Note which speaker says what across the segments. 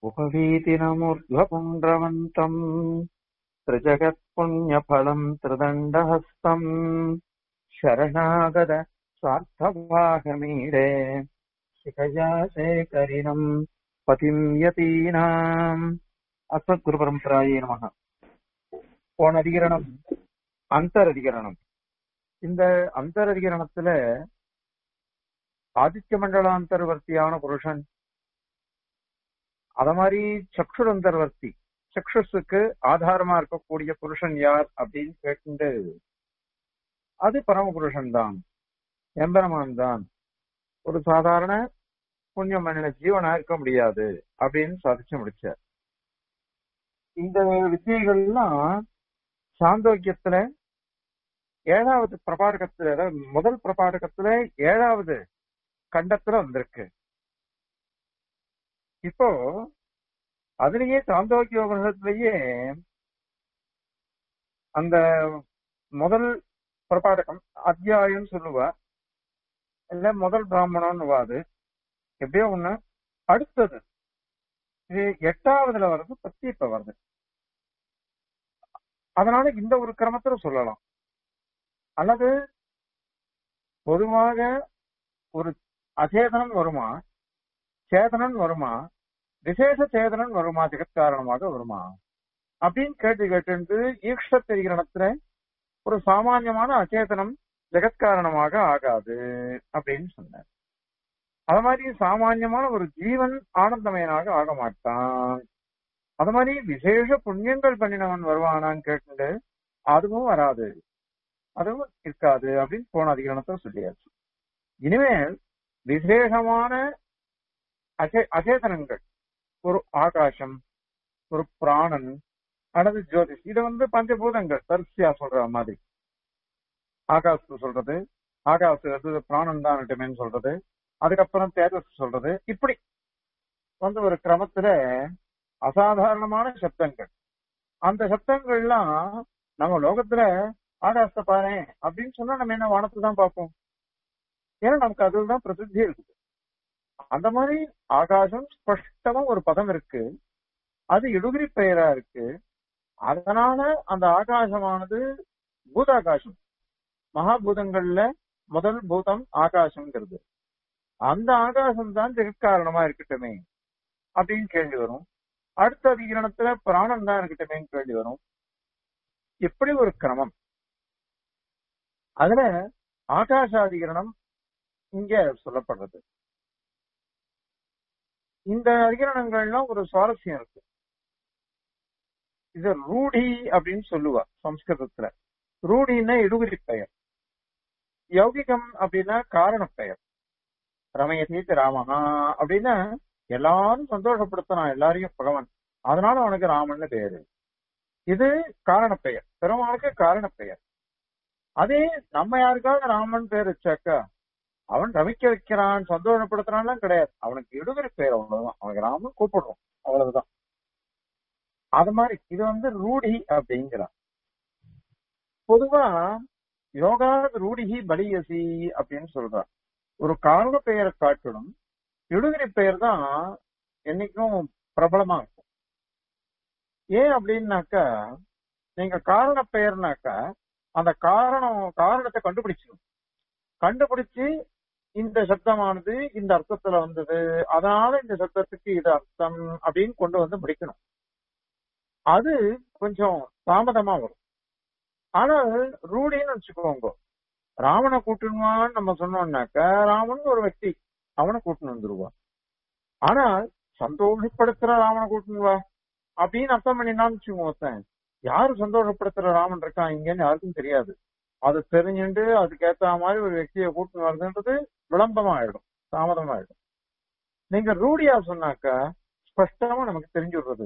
Speaker 1: उपवीतिनमूर्ध्वपुण्ड्रवन्तम् त्रिजगत्पुण्यफलम् त्रिदण्डहस्तम् शरणागत स्वार्थवाहमीडे शिखया शेखरिणम् பதிம் யதீனாம் அஸ்மத் குரு பரம்பராயே நமக போன அதிகரணம் அந்தர் அதிகரணம் இந்த அந்தர் அதிகரணத்துல ஆதித்ய மண்டலாந்தர்வர்த்தியான புருஷன் அத மாதிரி சக்ஷுரந்தர்வர்த்தி சக்ஷுஸுக்கு ஆதாரமா இருக்கக்கூடிய புருஷன் யார் அப்படின்னு கேட்டு அது பரமபுருஷன் தான் எம்பெருமான் தான் ஒரு சாதாரண புண்ணியம் பண்ணின ஜீவனா இருக்க முடியாது அப்படின்னு சாதிச்சு முடிச்சார் இந்த வித்தியைகள்லாம் சாந்தோக்கியத்துல ஏழாவது பிரபாடகத்துல அதாவது முதல் பிரபாடகத்துல ஏழாவது கண்டத்துல வந்திருக்கு இப்போ அதுலயே சாந்தோக்கிய உபநிஷத்திலேயே அந்த முதல் பிரபாடகம் அத்தியாயம் சொல்லுவா இல்ல முதல் பிராமணன் அது எப்படியோ ஒண்ணு அடுத்தது இது எட்டாவதுல வர்றது பத்தி இப்ப வருது அதனால இந்த ஒரு கிரமத்துல சொல்லலாம் அல்லது பொதுவாக ஒரு அச்சேதனன் வருமா சேதனன் வருமா விசேஷ சேதனன் வருமா ஜெகத்காரணமாக வருமா அப்படின்னு கேட்டு கேட்டு ஈக்ஷ தெரிகிற ஒரு சாமான்யமான அச்சேதனம் ஜெகத்காரணமாக ஆகாது அப்படின்னு சொன்னார் அது மாதிரி சாமான்யமான ஒரு ஜீவன் ஆனந்தமயனாக ஆக மாட்டான் அது மாதிரி விசேஷ புண்ணியங்கள் பண்ணினவன் வருவானான்னு கேட்டு அதுவும் வராது அதுவும் இருக்காது அப்படின்னு போன அதிகரணத்தை சொல்லியாச்சு இனிமேல் விசேஷமான அச்சே அச்சேதனங்கள் ஒரு ஆகாசம் ஒரு பிராணன் அல்லது ஜோதிஷ் இது வந்து பஞ்சபூதங்கள் தரிசியா சொல்ற மாதிரி ஆகாசத்து சொல்றது ஆகாசத்து பிராணன் தான் சொல்றது அதுக்கப்புறம் தேஜஸ் சொல்றது இப்படி வந்து ஒரு கிரமத்துல அசாதாரணமான சப்தங்கள் அந்த சப்தங்கள்லாம் நம்ம லோகத்துல ஆகாசத்தை பாரு அப்படின்னு சொன்னா நம்ம என்ன வானத்தை தான் பார்ப்போம் ஏன்னா நமக்கு அதுதான் பிரசித்தி இருக்குது அந்த மாதிரி ஆகாசம் ஸ்பஷ்டமா ஒரு பதம் இருக்கு அது இடுகிரி பெயரா இருக்கு அதனால அந்த ஆகாசமானது பூதாகாசம் மகாபூதங்கள்ல முதல் பூதம் ஆகாசம்ங்கிறது அந்த ஆகாசம் தான் ஜெகத்காரணமா இருக்கட்டுமே அப்படின்னு கேள்வி வரும் அடுத்த அதிகரணத்துல பிராணம் தான் இருக்கட்டுமே கேள்வி வரும் இப்படி ஒரு கிரமம் அதுல ஆகாஷாதிகரணம் இங்க சொல்லப்படுறது இந்த அதிகரணங்கள்லாம் ஒரு சுவாரஸ்யம் இருக்கு இது ரூடி அப்படின்னு சொல்லுவா சம்ஸ்கிருதத்துல ரூடின்னா இடுகுறி பெயர் யௌகிகம் அப்படின்னா காரண பெயர் ரமயதீத் ராமஹா அப்படின்னா எல்லாரும் சந்தோஷப்படுத்தினான் எல்லாரையும் பகவான் அதனால அவனுக்கு ராமன் பேரு இது காரண பெயர் பெருமாளுக்கு காரண பெயர் அதே நம்ம யாருக்காவது ராமன் பேர் வச்சாக்கா அவன் ரமிக்க வைக்கிறான் சந்தோஷப்படுத்துறான்லாம் கிடையாது அவனுக்கு இடுகிற பேர் அவ்வளவுதான் அவனுக்கு ராமன் கூப்பிடுறோம் அவ்வளவுதான் அது மாதிரி இது வந்து ரூடி அப்படிங்கிறான் பொதுவா யோகா ரூடிஹி பலியசி அப்படின்னு சொல்றான் ஒரு காரண பெயரை காட்டணும் இடுகிரி பெயர் தான் என்னைக்கும் பிரபலமா இருக்கும் ஏன் அப்படின்னாக்கா நீங்க காரண பெயர்னாக்கா அந்த காரணம் காரணத்தை கண்டுபிடிச்சிடும் கண்டுபிடிச்சு இந்த சப்தமானது இந்த அர்த்தத்துல வந்தது அதனால இந்த சப்தத்துக்கு இது அர்த்தம் அப்படின்னு கொண்டு வந்து முடிக்கணும் அது கொஞ்சம் தாமதமா வரும் ஆனால் ரூடின்னு வச்சுக்கோங்க ராவண கூட்டணுவான்னு நம்ம சொன்னோம்னாக்க ராமன் ஒரு వ్యక్తి அவனை கூட்டணும் வந்துருவான் ஆனால் சந்தோஷப்படுத்துற ராமனை கூட்டணுவா அப்படின்னு அர்த்தம் பண்ணினான்னு வச்சுக்கோங்க யாரு சந்தோஷப்படுத்துற ராமன் இருக்கான் இங்கன்னு யாருக்கும் தெரியாது அது தெரிஞ்சுட்டு அதுக்கேத்த மாதிரி ஒரு వ్యక్தியை கூட்டணும் வருதுன்றது விளம்பரம் ஆயிடும் தாமதம் ஆயிடும் நீங்க ரூடியா சொன்னாக்க ஸ்பஷ்டமா நமக்கு தெரிஞ்சு விடுறது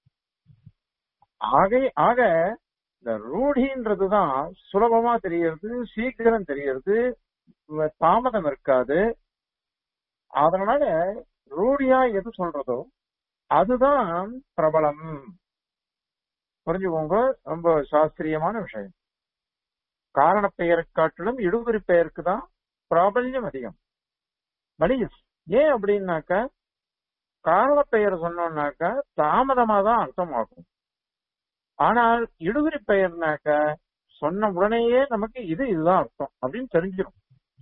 Speaker 1: ஆக ஆக இந்த ரூடின்றதுதான் சுலபமா தெரியறது சீக்கிரம் தெரியறது தாமதம் இருக்காது அதனால ரூடியா எது சொல்றதோ அதுதான் பிரபலம் புரிஞ்சுக்கோங்க ரொம்ப சாஸ்திரியமான விஷயம் காரண பெயரை காட்டிலும் இடுகுறி பெயருக்கு தான் பிராபல்யம் அதிகம் மலியஸ் ஏன் அப்படின்னாக்க காரண பெயர் சொன்னோம்னாக்க தாமதமா தான் அர்த்தமாகும் ஆனால் இடுகுறி பெயர்னாக்க சொன்ன உடனேயே நமக்கு இது இதுதான் அர்த்தம் அப்படின்னு தெரிஞ்சிடும்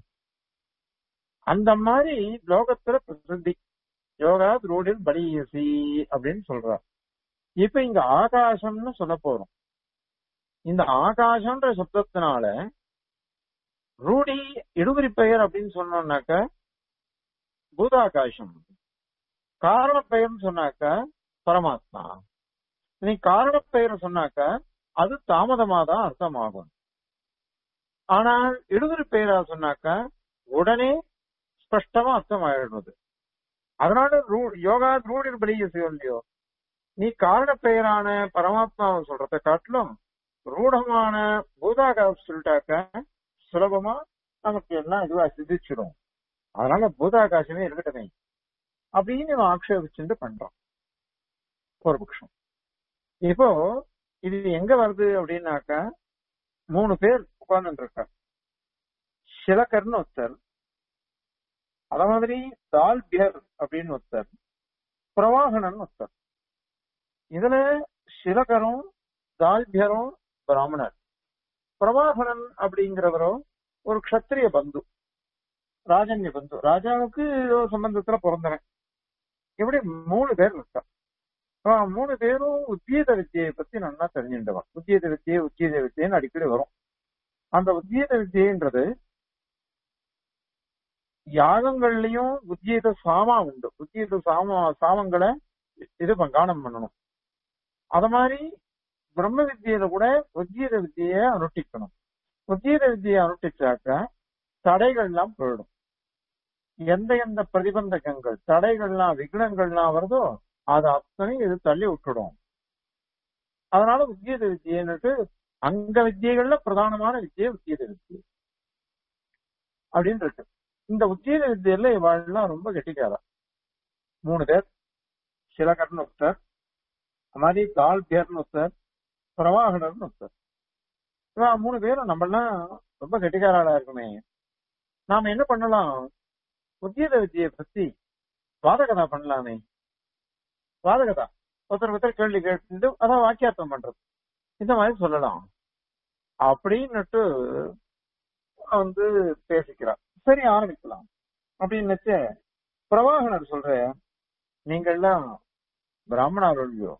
Speaker 1: அந்த மாதிரி லோகத்துல பிரசித்தி யோகா ரோடில் பலியசி அப்படின்னு சொல்றார் இப்ப இங்க ஆகாசம்னு சொல்ல போறோம் இந்த ஆகாசம்ன்ற சப்தத்தினால ரூடி இடுகுறி பெயர் அப்படின்னு சொன்னோம்னாக்க பூதாகாசம் காரண பெயர்னு சொன்னாக்க பரமாத்மா நீ காரண பெயர் சொன்னாக்க அது தாமதமா தான் அர்த்தமாகும் ஆனால் இடுகுறி பெயரா சொன்னாக்க உடனே ஸ்பஷ்டமா அர்த்தம் ஆயிடுறது அதனால ரூ- யோகா ரூடில் பலிய இல்லையோ நீ காரண பெயரான பரமாத்மாவை சொல்றத காட்டிலும் ரூடமான பூதாகாசம் சொல்லிட்டாக்க சுலபமா நமக்கு எல்லாம் இதுவா சிந்திச்சிடும் அதனால பூதாகாசமே இருக்கட்டுமே அப்படின்னு இவன் ஆக்ஷேபிச்சுட்டு பண்றான் ஒரு பட்சம் இப்போ இது எங்க வருது அப்படின்னாக்க மூணு பேர் உட்கார்ந்து இருக்கா சிலக்கர்னு ஒருத்தர் அத மாதிரி தால்பியர் அப்படின்னு ஒருத்தர் பிரவாகணன் ஒருத்தர் இதுல சிலகரும் தால்பியரும் பிராமணர் பிரவாகணன் அப்படிங்கிறவரோ ஒரு க்ஷத்திரிய பந்து ராஜன்ய பந்து ராஜாவுக்கு ஏதோ சம்பந்தத்துல பிறந்தவன் இப்படி மூணு பேர் இருக்கா அவன் மூணு பேரும் உத்தியத வித்தியை பத்தி நல்லா தெரிஞ்சுட்டவன் உத்தியத வித்தியை உத்தியத வித்தியன்னு அடிக்கடி வரும் அந்த உத்தியத வித்தியன்றது யாகங்கள்லயும் உத்தியத சாமா உண்டு உத்தியத சாம சாமங்களை இது ப- கானம் பண்ணணும் அத மாதிரி பிரம்ம வித்தியில கூட உத்தியத வித்தியை அனுஷ்டிக்கணும் உத்தியத வித்தியை அனுஷ்டிச்சாக்க தடைகள்லாம் போயிடும் எந்த எந்த பிரதிபந்தகங்கள் தடைகள்லாம் விக்னங்கள்லாம் வருதோ அது அத்தனை இது தள்ளி விட்டுடும் அதனால உத்தியத வித்தியன்னுட்டு அங்க வித்தியைகள்ல பிரதானமான வித்தியை உத்தியத வித்தியை அப்படின்னு இருக்கு இந்த உத்தியத வித்தியில இவாள்லாம் ரொம்ப கெட்டிக்காரா மூணு பேர் சிலகர்னு ஒருத்தர் அது மாதிரி தால் பேர்னு ஒருத்தர் பிரவாகனர்னு ஒருத்தர் இவா மூணு பேரும் நம்மளாம் ரொம்ப கெட்டிக்காராளா இருக்குமே நாம என்ன பண்ணலாம் உத்தியத வித்தியை பத்தி வாதகதா பண்ணலாமே வாதகதா ஒருத்தர் ஒருத்தர் கேள்வி கேட்டு அதான் வாக்கியார்த்தம் பண்றது இந்த மாதிரி சொல்லலாம் அப்படின்னுட்டு வந்து பேசிக்கிறார் சரி ஆரம்பிக்கலாம் அப்படின்னு நினைச்ச பிரவாகனர் சொல்ற நீங்கள்லாம் பிராமணர் இல்லையோ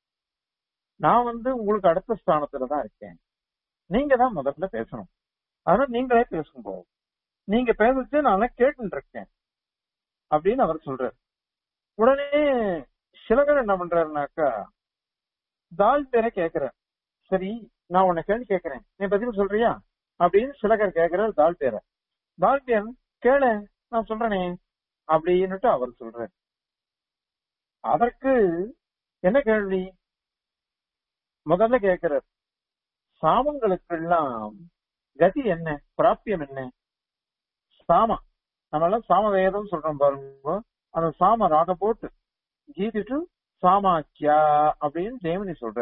Speaker 1: நான் வந்து உங்களுக்கு அடுத்த ஸ்தானத்துல தான் இருக்கேன் நீங்க தான் முதல்ல பேசணும் அதனால நீங்களே பேசுங்க நீங்க பேசிட்டு நான் கேட்டுட்டு இருக்கேன் அப்படின்னு அவர் சொல்றாரு உடனே சிலகர் என்ன பண்றாருனாக்கா தால் பேரை கேக்குறேன் சரி நான் உன்னை கேள்வி கேட்கிறேன் நீ பதில் சொல்றியா அப்படின்னு சிலகர் கேக்குறாரு தால் பேரை தால் பேர் கேளு நான் சொல்றேனே அப்படின்னுட்டு அவர் சொல்றாரு அதற்கு என்ன கேள்வி முதல்ல கேட்கிறார் சாமங்களுக்கெல்லாம் கதி என்ன பிராப்பியம் என்ன சாம நம்ம எல்லாம் சாம வேதம் சொல்றோம் பாருங்க அந்த சாம ராக போட்டு கீதிட்டு சாமாக்கியா அப்படின்னு தேவனி சொல்ற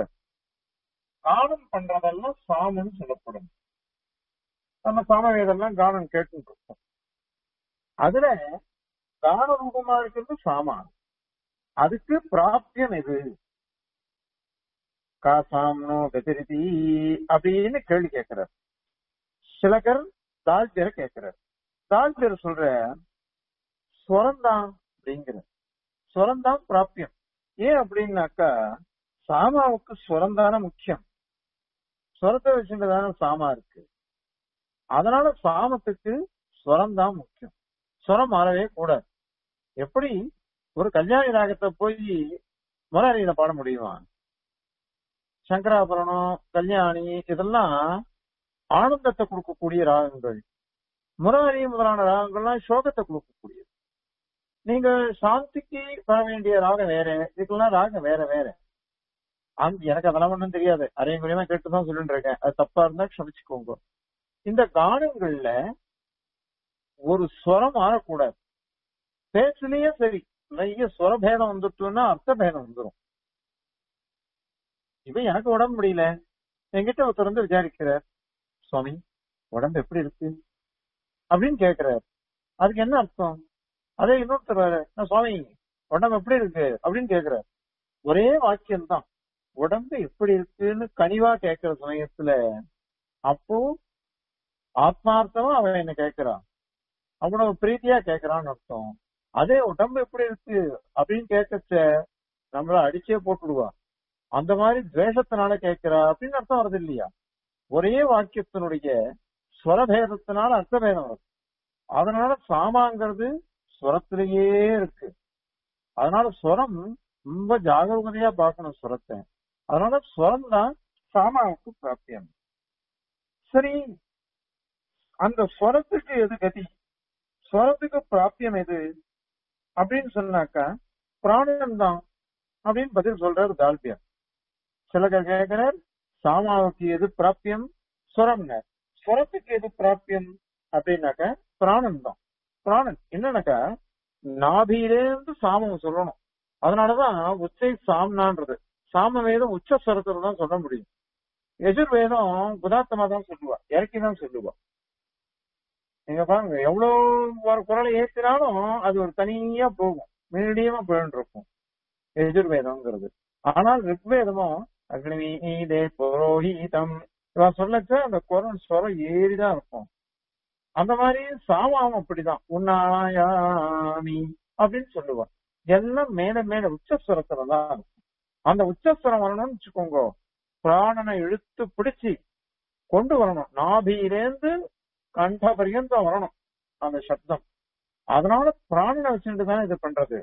Speaker 1: கானம் பண்றதெல்லாம் சாமன்னு சொல்லப்படும் நம்ம சாம வேதம்லாம் கானம் கேட்டு இருக்கோம் அதுல கான ரூபமா இருக்கிறது சாமா அதுக்கு பிராப்தியம் எது காசாம்னோ கதிரிதி அப்படின்னு கேள்வி கேட்கிறார் சிலகர் தாழ்த்தியரை கேட்கிறார் தாழ்த்தியர் சொல்ற ஸ்வரம்தான் அப்படிங்கிற ஸ்வரம்தான் பிராப்தியம் ஏன் அப்படின்னாக்கா சாமாவுக்கு ஸ்வரம்தான முக்கியம் ஸ்வரத்தை வச்சுட்டுதான சாமா இருக்கு அதனால சாமத்துக்கு ஸ்வரம் தான் முக்கியம் ஸ்வரம் மாறவே கூடாது எப்படி ஒரு கல்யாணி ராகத்தை போய் முராரியில பாட முடியுமா சங்கராபரணம் கல்யாணி இதெல்லாம் ஆனந்தத்தை கொடுக்கக்கூடிய ராகங்கள் முராரி முதலான ராகங்கள்லாம் சோகத்தை கொடுக்கக்கூடியது நீங்க சாந்திக்கு வர வேண்டிய ராகம் வேற இதுக்கெல்லாம் ராகம் வேற வேற அந்த எனக்கு அதெல்லாம் ஒண்ணும் தெரியாது அரையும் குறையமா கேட்டுதான் சொல்லிட்டு இருக்கேன் அது தப்பா இருந்தா க்ஷமிச்சுக்கோங்க இந்த கானங்கள்ல ஒரு ஸ்வரம் மாறக்கூடாது பேச்சுலயே சரி நிறைய ஸ்வரபேதம் வந்துட்டுன்னா அர்த்த பேதம் வந்துடும் இப்ப எனக்கு உடம்பு முடியல என்கிட்ட ஒருத்தர் வந்து விசாரிக்கிறார் சுவாமி உடம்பு எப்படி இருக்கு அப்படின்னு கேக்குறாரு அதுக்கு என்ன அர்த்தம் அதே இன்னொருத்தர் வேற, நான் சுவாமி உடம்பு எப்படி இருக்கு அப்படின்னு கேக்குற ஒரே வாக்கியம் தான் உடம்பு எப்படி இருக்குன்னு கனிவா கேட்கிற சமயத்துல அப்போ ஆத்மார்த்தமா அவன் என்ன கேட்கிறான் அவ்வளவு பிரீத்தியா கேட்கறான்னு அர்த்தம் அதே உடம்பு எப்படி இருக்கு அப்படின்னு கேட்கச்ச நம்மள அடிச்சே போட்டுடுவா அந்த மாதிரி துவேஷத்தினால கேட்கிறா அப்படின்னு அர்த்தம் வருது இல்லையா ஒரே வாக்கியத்தினுடைய ஸ்வரபேதத்தினால அர்த்தபேதம் வருது அதனால சாமாங்கிறது ஸ்வரத்திலேயே இருக்கு அதனால ஸ்வரம் ரொம்ப ஜாகிரதையா பார்க்கணும் ஸ்வரத்தை அதனால ஸ்வரம் தான் சாமாவுக்கு பிராப்தியம் சரி அந்த ஸ்வரத்துக்கு எது கதி ஸ்வரத்துக்கு பிராப்தியம் எது அப்படின்னு சொன்னாக்கா பிராணம் தான் அப்படின்னு பதில் சொல்றாரு தால்பியர் சில கேட்கிறார் சாமாவுக்கு எது பிராப்தியம் ஸ்வரம்ங்க ஸ்வரத்துக்கு எது பிராப்தியம் அப்படின்னாக்கா பிராணம் தான் பிராணன் என்னன்னாக்கா நாபியிலேருந்து சாமம் சொல்லணும் அதனாலதான் உச்சை சாம்னான்றது சாம வேதம் உச்ச ஸ்வரத்துல தான் சொல்ல முடியும் எஜுர்வேதம் குதாத்தமா தான் சொல்லுவா இறக்கி தான் சொல்லுவா நீங்க பாருங்க எவ்வளவு ஒரு குரலை ஏத்தினாலும் அது ஒரு தனியா போகும் மீடியமா போயிட்டு இருக்கும் எஜுர்வேதம்ங்கிறது ஆனால் ரிக்வேதமோ அக்னிமீதே புரோஹிதம் இவன் சொல்லச்ச அந்த குரல் ஸ்வரம் ஏறிதான் இருக்கும் அந்த மாதிரி சாமாவும் அப்படிதான் உன்னாயாமி அப்படின்னு சொல்லுவான் எல்லாம் மேல மேல உச்சஸ்வரத்துல தான் இருக்கும் அந்த உச்சஸ்வரம் வரணும்னு வச்சுக்கோங்க பிராணனை இழுத்து பிடிச்சு கொண்டு வரணும் நாபியிலேந்து கண்ட பரியந்தம் வரணும் அந்த சப்தம் அதனால பிராணனை வச்சுட்டு தான் இது பண்றது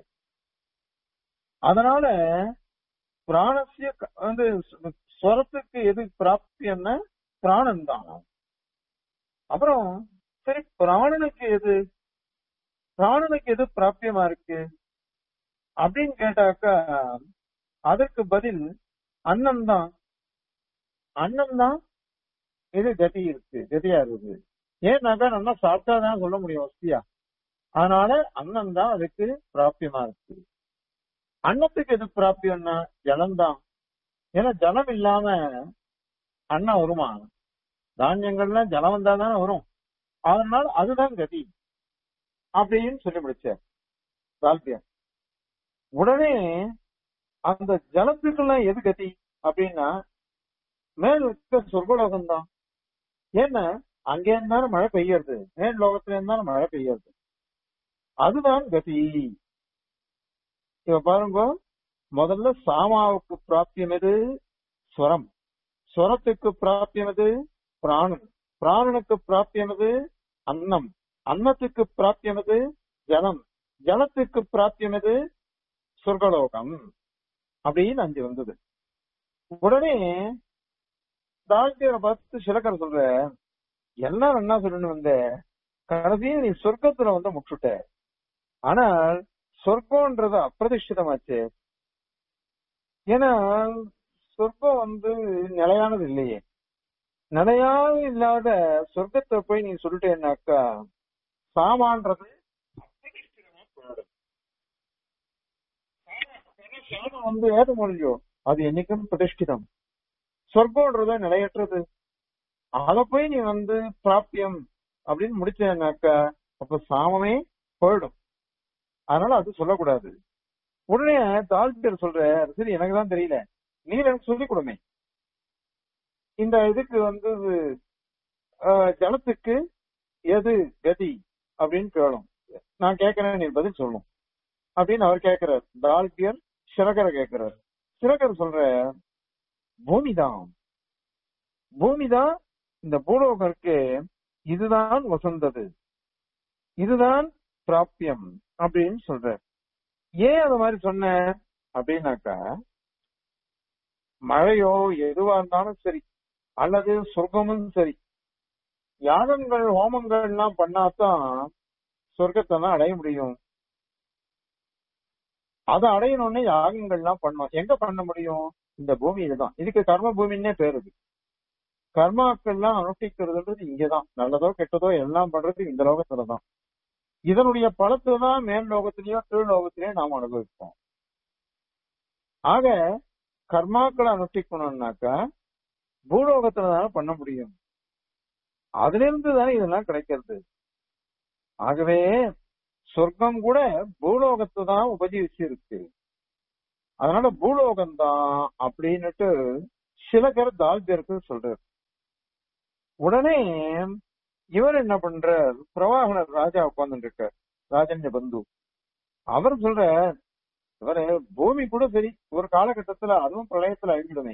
Speaker 1: அதனால பிராணசிய வந்து ஸ்வரத்துக்கு எது பிராப்தியம்னா பிராணன் தான் அப்புறம் சரி பிராணனுக்கு எது பிராணனுக்கு எது பிராப்தியமா இருக்கு அப்படின்னு கேட்டாக்கா அதற்கு பதில் அன்னம் தான் அன்னம் தான் இது கதி இருக்கு கதியா இருக்குது ஏன்னாக்கா நல்லா சாப்பிட்டாதான் சொல்ல முடியும் வசதியா அதனால அன்னம் தான் அதுக்கு பிராப்தியமா இருக்கு அன்னத்துக்கு எது பிராப்தியம்னா ஜலம்தான் ஏன்னா ஜலம் இல்லாம அன்னம் வருமா தானியங்கள்லாம் ஜலம் வந்தா தானே வரும் அதனால அதுதான் கதி அப்படின்னு சொல்லி முடிச்சார் தால்பியர் உடனே அந்த ஜலத்துக்கெல்லாம் எது கதி அப்படின்னா மேல் இருக்க சொர்க்கலோகம் தான் ஏன்னா அங்கே இருந்தாலும் மழை பெய்யறது மேல் லோகத்துல இருந்தாலும் மழை பெய்யறது அதுதான் கதி இப்ப பாருங்க முதல்ல சாமாவுக்கு பிராப்தியம் எது ஸ்வரம் ஸ்வரத்துக்கு பிராப்தியம் எது பிராணன் பிராணனுக்கு பிராப்தியம் எது அன்னம் அன்னத்துக்கு பிராப்தியம் எது ஜலம் ஜலத்துக்கு பிராப்தியம் எது சொர்க்கலோகம் அப்படின்னு அஞ்சு வந்தது உடனே டாக்டரை பார்த்து சிலக்கர் சொல்ற எல்லாம் என்ன சொல்லணும் வந்த கடைசியில் நீ சொர்க்கத்துல வந்து முட்டுட்ட ஆனால் சொர்க்கம்ன்றது அப்பிரதிஷ்டிதமாச்சு ஏன்னா சொர்க்கம் வந்து நிலையானது இல்லையே நிலையாக இல்லாத சொர்க்கத்தை போய் நீ சொல்லிட்டேன்னாக்கா சாமான்றது அப்பிரதிஷ்டிதமா போயிடும். சாமம் வந்து ஏத முடியும் அது என்னைக்கும் பிரதிஷ்டிதம் சொர்க்கம்ன்றது நிலையற்றது அத போய் நீ வந்து பிராப்தியம் அப்படின்னு முடிச்சேன்னாக்கா அப்ப சாமமே போயிடும் அதனால அது சொல்லக்கூடாது உடனே தாழ்த்தியர் சொல்ற "அது சரி எனக்கு தான் தெரியல நீ எனக்கு சொல்லிக் கொடுமே இந்த இதுக்கு வந்து ஆஹ், ஜலத்துக்கு எது கதி அப்படின்னு கேளும் நான் கேட்கிறேன் நீ பதில் சொல்லணும் அப்படின்னு அவர் கேட்கிறார் தால்பியர் சிறகரை கேட்கிறார் சிறகர் சொல்ற பூமிதான் பூமிதான் இந்த பூலோகம் இருக்கு இதுதான் வசந்தது இதுதான் பிராப்தியம் அப்படின்னு சொல்ற ஏன் அந்த மாதிரி சொன்ன அப்படின்னாக்கா மழையோ எதுவா இருந்தாலும் சரி அல்லது சொர்க்கமும் சரி யாகங்கள் ஹோமங்கள் எல்லாம் பண்ணாதான் சொர்க்கத்தை தான் அடைய முடியும் அதை அடையணும்னு யாகங்கள் எல்லாம் பண்ணோம் எங்க பண்ண முடியும் இந்த பூமியில தான் இதுக்கு கர்ம பூமின்னே பேரு இருக்கு. கர்மாக்கள்லாம் அனுஷ்டிக்கிறதுன்றது இங்கதான் நல்லதோ கெட்டதோ எல்லாம் பண்றது இந்த லோகத்துல தான் இதனுடைய பலத்தை தான் மேல் லோகத்திலயோ கீழ் லோகத்திலயோ நாம் அனுபவிப்போம் ஆக கர்மாக்களை அனுஷ்டிக்கணும்னாக்கா பூலோகத்துல தானே பண்ண முடியும் அதுல இருந்து தானே இதெல்லாம் கிடைக்கிறது ஆகவே சொர்க்கம் கூட பூலோகத்தை தான் உபஜீவிச்சு இருக்கு அதனால பூலோகம் தான் அப்படின்னுட்டு சில பேர் தால் பேருக்கு சொல்றாரு உடனே இவர் என்ன பண்றார் பிரவாகனர் ராஜா உட்கார்ந்துட்டு இருக்கார் ராஜன்ய பந்து அவர் சொல்ற இவரு பூமி கூட சரி ஒரு காலகட்டத்துல அதுவும் பிரளயத்துல அழிஞ்சிடுமே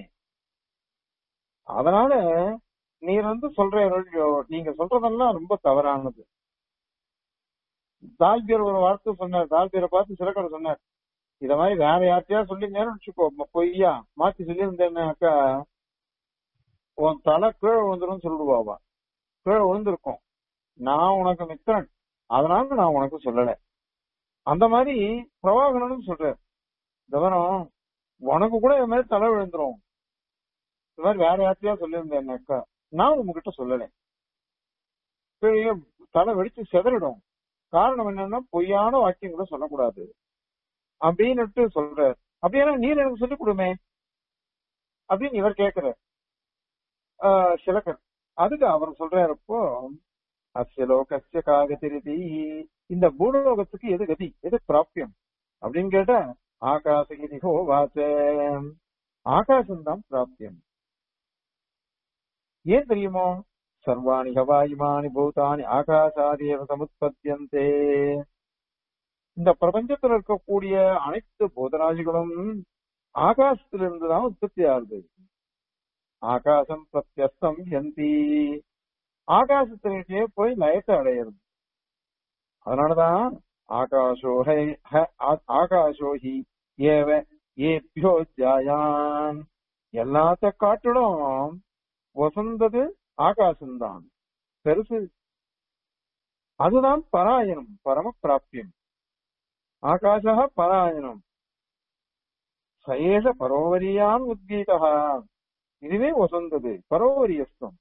Speaker 1: அதனால நீர் வந்து சொல்ற நீங்க சொல்றதெல்லாம் ரொம்ப தவறானது தால்பியர் ஒரு வார்த்தை சொன்னார் தால்பியரை பார்த்து சிறக்கடை சொன்னார் இத மாதிரி வேற யார்கிட்டயா சொல்லிருந்தேன்னு வச்சுக்கோ ம- பொய்யா மாத்தி சொல்லியிருந்தேன்னாக்கா உன் தலை கீழே விழுந்துரும் சொல்லுவாவா கீழே விழுந்திருக்கும் நான் உனக்கு மித்திரன் அதனால நான் உனக்கு சொல்லல அந்த மாதிரி பிரவாகரனும் சொல்றார் கவனம் உனக்கு கூட இது மாதிரி தலை விழுந்துரும் இது மாதிரி வேற யார்கிட்டயா சொல்லியிருந்தேன்னாக்கா நான் உங்ககிட்ட சொல்லல பெரிய தலை வெடிச்சு செதறிடும் காரணம் என்னன்னா பொய்யான வாக்கியம் கூட சொல்லக்கூடாது அப்படின்னுட்டு சொல்றார் அப்படின்னா நீர் எனக்கு சொல்லிக் கொடுமே அப்படின்னு இவர் கேக்குறார் ஆஹ் சிலக்கர் அதுக்கு அவர் சொல்றாரு அப்போ அஸ்ய லோகஸ்ய காகதிரிதி இந்த பூலோகத்துக்கு எது கதி எது பிராப்தியம் அப்படின்னு கேட்டா ஆகாசகிரி ஹோவாச ஆகாசம் தான் பிராப்தியம் ஏன் தெரியுமோ சர்வாணி ஹவாயுமானி பூதானி ஆகாசாதேவ சமுத்பத்தியந்தே இந்த பிரபஞ்சத்தில் இருக்கக்கூடிய அனைத்து பூதராஜிகளும் ஆகாசத்திலிருந்து தான் உற்பத்தி ஆகுது ஆகாசம் பிரத்யஸ்தம் எந்தி ஆகாசத்திலேயே போய் லயத்தை அடையிறது அதனாலதான் ஆகாஷோஹை ஹ- ஆ- ஆகாஷோஹி ஏவ ஏபியோ ஜாயான் எல்லாத்த காட்டிலும் வசந்தது ஆகாசம்தான் பெருசு அதுதான் பராயணம் பரம பிராப்தியம் ஆகாஷா பராயணம் சயேஷ பரோவரியான் உத்கீதா இதுவே வசந்தது பரோவரியஸ்தம்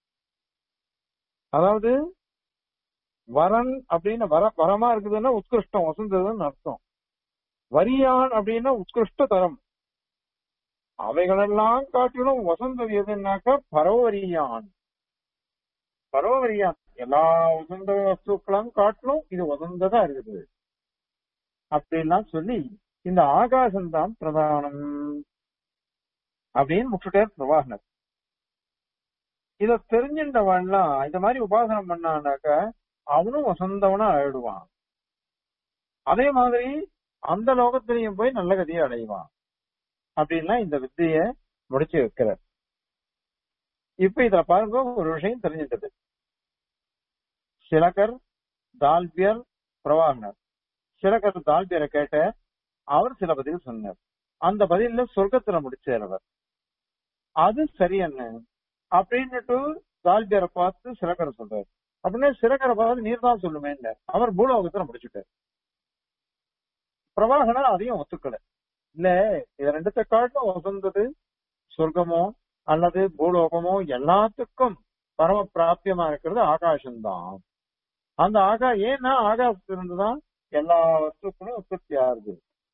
Speaker 1: அதாவது வரன் அப்படின்னு வர வரமா இருக்குதுன்னா உத்கிருஷ்டம் வசந்ததுன்னு அர்த்தம் வரியான் அப்படின்னா உத்கிருஷ்ட தரம் அவைகளெல்லாம் காட்டிலும் வசந்தது எதுனாக்கா பரோவரியான் பரோவரியான் எல்லா வசந்த வஸ்துக்களும் காட்டிலும் இது வசந்ததா இருக்குது அப்படின்லாம் சொல்லி இந்த ஆகாசம் தான் பிரதானம் அப்படின்னு முற்றுட்டார் பிரவாகனர் இத தெரிஞ்சின்றவன்லாம் இந்த மாதிரி உபாசனம் பண்ணானாக்க அவனும் வசந்தவனா ஆயிடுவான் அதே மாதிரி அந்த லோகத்திலையும் போய் நல்ல கதியை அடைவான் அப்படின்லாம் இந்த வித்தைய முடிச்சு வைக்கிறார் இப்ப இதுல பாருங்க ஒரு விஷயம் தெரிஞ்சிட்டது சிலகர் தால்பியர் பிரவாகனர் சிலகர் தால்பியரை கேட்ட அவர் சில பதில் சொன்னார் அந்த பதில்ல சொர்க்கத்துல முடிச்சார் அவர் அது சரியன்னு அப்படின்னுட்டு தால்பியரை பார்த்து சிலகரை சொல்றாரு அப்படின்னா சிலகரை பார்த்து நீர் தான் சொல்லுமே அவர் பூலோகத்துல முடிச்சுட்டார் பிரவாகனர் அதையும் ஒத்துக்கல இல்ல இது ரெண்டுத்த காட்டும் வசந்தது சொர்க்கமோ அல்லது பூலோகமோ எல்லாத்துக்கும் பரம பிராப்தியமா இருக்கிறது ஆகாசம்தான் அந்த ஆகா ஏன்னா ஆகாசத்திலிருந்து தான் எல்லா வஸ்துக்களும் உற்பத்தி ஆகுது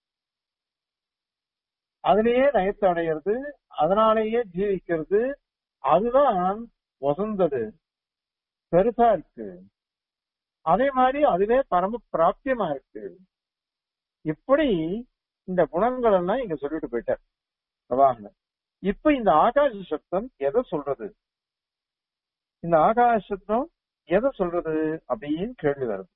Speaker 1: அதுலயே நயத்தை அடையிறது அதனாலேயே ஜீவிக்கிறது அதுதான் வசந்தது பெருசா இருக்கு அதே மாதிரி அதுவே பரம பிராப்தியமா இருக்கு இப்படி இந்த குணங்கள் எல்லாம் இங்க சொல்லிட்டு போயிட்டார் பிரபாகரன் இப்ப இந்த ஆகாச சப்தம் எதை சொல்றது இந்த ஆகாச சப்தம் எதை சொல்றது அப்படின்னு கேள்வி வருது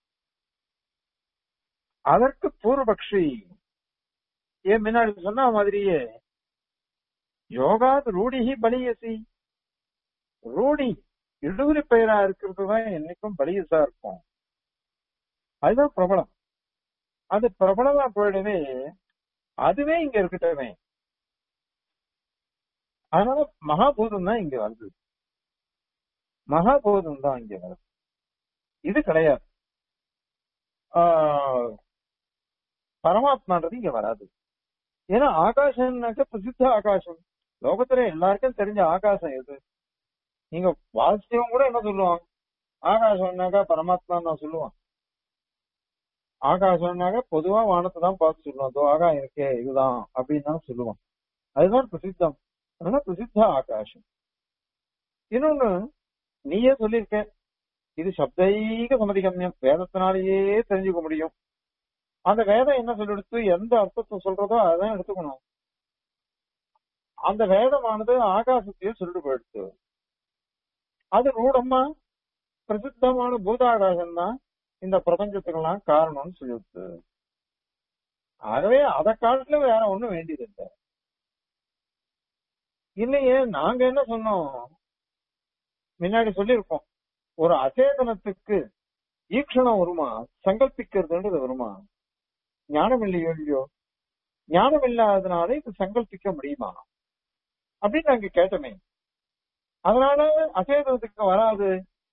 Speaker 1: அதற்கு பூர்வபக்ஷி ஏன் முன்னாடி சொன்ன மாதிரியே யோகாத் ரூடிஹி பலியசி ரூடி இடுகுறி பெயரா இருக்கிறது தான் என்னைக்கும் பலியசா இருக்கும் அதுதான் பிரபலம் அது பிரபலமா போயிடவே அதுவே இங்க இருக்கட்டவே அதனால மகாபூதம் தான் இங்க வருது மகாபூதம் தான் இங்க வருது இது கிடையாது ஆஹ் பரமாத்மான்றது இங்க வராது ஏன்னா ஆகாசம்னாக்க பிரசித்த ஆகாசம் லோகத்துல எல்லாருக்கும் தெரிஞ்ச ஆகாசம் எது நீங்க வாசிச்சவங்க கூட என்ன சொல்லுவான் ஆகாசம்னாக்கா பரமாத்மா தான் சொல்லுவான் ஆகாசம்னாக்க பொதுவா வானத்தை தான் பார்த்து சொல்லுவான் அதோ ஆகாயம் இருக்கே இதுதான் அப்படின்னு தான் சொல்லுவான் அதுதான் பிரசித்தம் அதனால பிரசித்த ஆகாசம் இன்னொன்னு நீயே சொல்லியிருக்க இது சப்தைக சமதிகம்யம் வேதத்தினாலேயே தெரிஞ்சுக்க முடியும் அந்த வேதம் என்ன சொல்லிடுத்து எந்த அர்த்தத்தை சொல்றதோ அதான் எடுத்துக்கணும் அந்த வேதமானது ஆகாசத்தையே சொல்லிட்டு போயிடுத்து அது ரூடமா பிரசித்தமான பூதாகாசம் தான் இந்த பிரபஞ்சத்துக்கெல்லாம் காரணம்னு சொல்லிடுத்து ஆகவே அதை காட்டிலும் வேற ஒண்ணும் வேண்டியது இல்லை இல்லையே நாங்க என்ன சொன்னோம் முன்னாடி சொல்லியிருக்கோம் ஒரு அச்சேதனத்துக்கு ஈக்ஷணம் வருமா சங்கல்பிக்கிறதுன்றது வருமா ஞானம் இல்லையோ இல்லையோ ஞானம் இல்லாததுனால இது சங்கல்பிக்க முடியுமா அப்படின்னு நாங்க கேட்டோமே அதனால அச்சேதனத்துக்கு வராது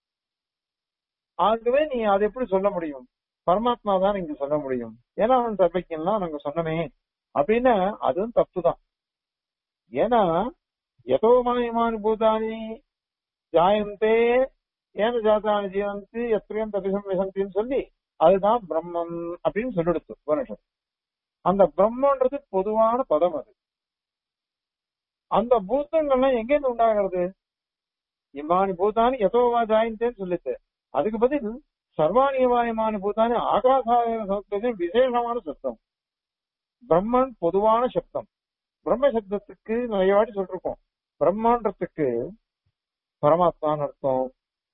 Speaker 1: ஆகவே நீ அதை எப்படி சொல்ல முடியும் பரமாத்மா தான் நீங்க சொல்ல முடியும் ஏன்னா அவன் சர்வக்கியம்லாம் நாங்க சொன்னமே அப்படின்னு அதுவும் தப்புதான் ஏன்னா எதோ மாயமான பூதானி ஜாயந்தே ஏன ஜாத்தானி ஜீவந்தி எத்திரியம் தபிசம் விசந்தின்னு சொல்லி அதுதான் பிரம்மம் அப்படின்னு சொல்லிடுத்து உபனிஷத் அந்த பிரம்மன்றது பொதுவான பதம் அது அந்த பூத்தங்கள்லாம் எங்கேருந்து உண்டாகிறது இம்மானி பூதானி எதோவா ஜாயந்தேன்னு சொல்லிட்டு அதுக்கு பதில் சர்வாணியவாயமான பூதானி ஆகாசாய சப்தத்தின் விசேஷமான சப்தம் பிரம்மன் பொதுவான சப்தம் பிரம்ம சப்தத்துக்கு நிறைய வாட்டி சொல்லிருக்கோம் பிரம்மாண்டத்துக்கு பரமாத்மான்னு அர்த்தம்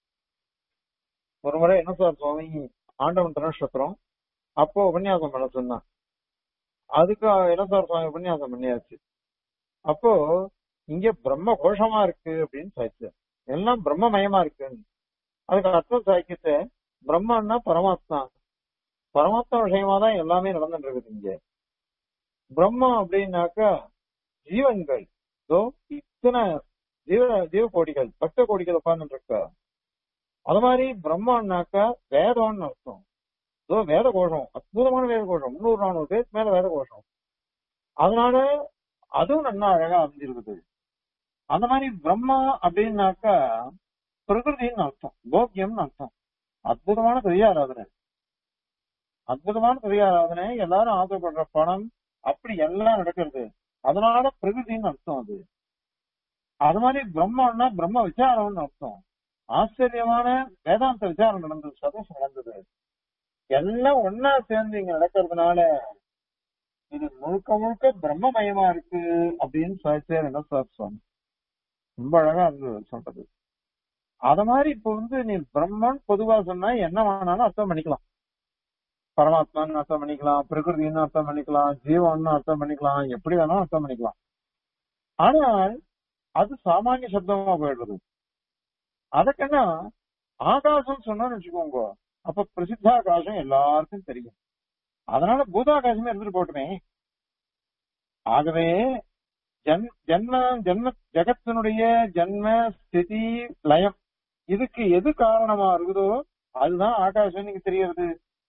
Speaker 1: ஒரு முறை என்ன சார் சுவாமி ஆண்டவன் திருநட்சத்திரம் அப்போ உபன்யாசம் பண்ண சொன்னான் அதுக்கு என்ன சார் சுவாமி உபன்யாசம் பண்ணியாச்சு அப்போ இங்க பிரம்ம கோஷமா இருக்கு அப்படின்னு சாய்ச்சு எல்லாம் பிரம்மமயமா இருக்குன்னு அதுக்கு அர்த்தம் சாய்க்கிட்ட பிரம்மன்னா பரமாத்மா பரமாத்மா விஷயமா தான் எல்லாமே நடந்துட்டு இருக்குது இங்க பிரம்மா அப்படின்னாக்கா ஜீவன்கள் இதோ இத்தனை ஜீவ ஜீவ கோடிகள் பக்த கோடிகள் உட்கார்ந்துட்டு இருக்கா அது மாதிரி பிரம்மான்னாக்கா வேதம்னு அர்த்தம் இதோ வேத கோஷம் அற்புதமான வேத கோஷம் முன்னூறு நானூறு பேருக்கு மேல வேத கோஷம் அதனால அதுவும் நல்லா அழகா அமைஞ்சிருக்குது அந்த மாதிரி பிரம்மா அப்படின்னாக்கா பிரகிருதின்னு அர்த்தம் போக்கியம்னு அர்த்தம் அற்புதமான பெரியாராதனை அற்புதமான பெரியாராதனை எல்லாரும் ஆசைப்படுற பணம் அப்படி எல்லாம் நடக்கிறது அதனால பிரகிருதின்னு அர்த்தம் அது அது மாதிரி பிரம்மன்னா பிரம்ம விசாரம்னு அர்த்தம் ஆச்சரியமான வேதாந்த விசாரம் நடந்தது சதோஷம் நடந்தது எல்லாம் ஒன்னா சேர்ந்து இங்க நடக்கிறதுனால இது முழுக்க முழுக்க பிரம்மமயமா இருக்கு அப்படின்னு சாய்ச்சார் என்ன சார் சொன்ன ரொம்ப அழகா இருந்தது சொல்றது அத மாதிரி இப்ப வந்து நீ பிரம்மன் பொதுவா சொன்னா என்ன வேணாலும் அர்த்தம் பண்ணிக்கலாம் பரமாத்மான்னு அர்த்தம் பண்ணிக்கலாம் பிரகிருதின்னு அர்த்தம் பண்ணிக்கலாம் ஜீவன்னு அர்த்தம் பண்ணிக்கலாம் எப்படி வேணாலும் அர்த்தம் பண்ணிக்கலாம் ஆனால் அது சாமானிய சப்தமா போயிடுறது அதுக்குன்னா ஆகாசம் சொன்னோம்னு வச்சுக்கோங்க அப்ப பிரசித்தாகாசம் எல்லாருக்கும் தெரியும் அதனால பூதாகாசமே இருந்துட்டு போட்டுமே ஆகவே ஜன் ஜன்ம ஜன்ம ஜெகத்தினுடைய ஜன்ம ஸ்திதி லயம் இதுக்கு எது காரணமா இருக்குதோ அதுதான் ஆகாசம் நீங்க தெரியறது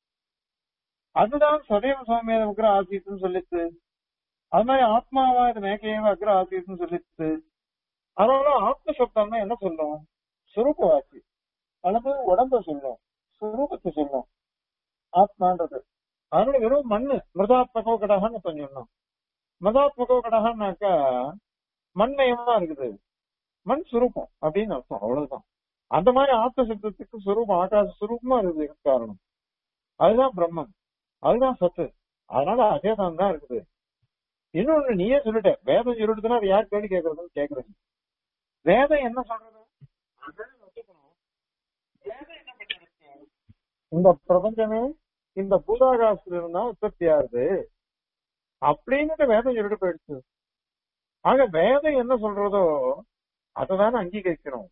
Speaker 1: அதுதான் சதேவ சௌமியம் அக்ர ஆசீத்துன்னு சொல்லிச்சு அது மாதிரி ஆத்மாவா இது மேக்கையவ அக்ர ஆசீத்துன்னு சொல்லிச்சு அதனால ஆத்ம சப்தம்னா என்ன சொல்லும் சுரூபவாசி அல்லது உடம்ப சொல்லும் சுரூபத்தை சொல்லும் ஆத்மான்றது அதனால வெறும் மண்ணு மிருதாத்மகோ கடகன்னு சொன்னோம் மிருதாத்மகோ கடகன்னாக்கா மண்மயமா இருக்குது மண் சுரூபம் அப்படின்னு அர்த்தம் அவ்வளவுதான் அந்த மாதிரி ஆத்ம சப்தத்துக்கு சுரூபம் ஆகாச சுரூபமா இருக்குது காரணம் அதுதான் பிரம்மம் அதுதான் சத்து அதனால அதேதான் தான் இருக்குது இன்னொன்னு நீயே சொல்லிட்ட வேதம் சொல்லிட்டுனா அது யார் கேள்வி கேட்கறதுன்னு கேக்குறது வேதம் என்ன சொல்றது அதான் ஒத்துக்கணும். வேதம் என்ன பண்ணிருக்கு? இந்த பிரபஞ்சமே இந்த பூதாகாசத்துல இருந்தா உற்பத்தி ஆகுது அப்படின்னு வேதம் சொல்லிட்டு போயிடுச்சு ஆக வேதம் என்ன சொல்றதோ அததானே அங்கீகரிக்கணும்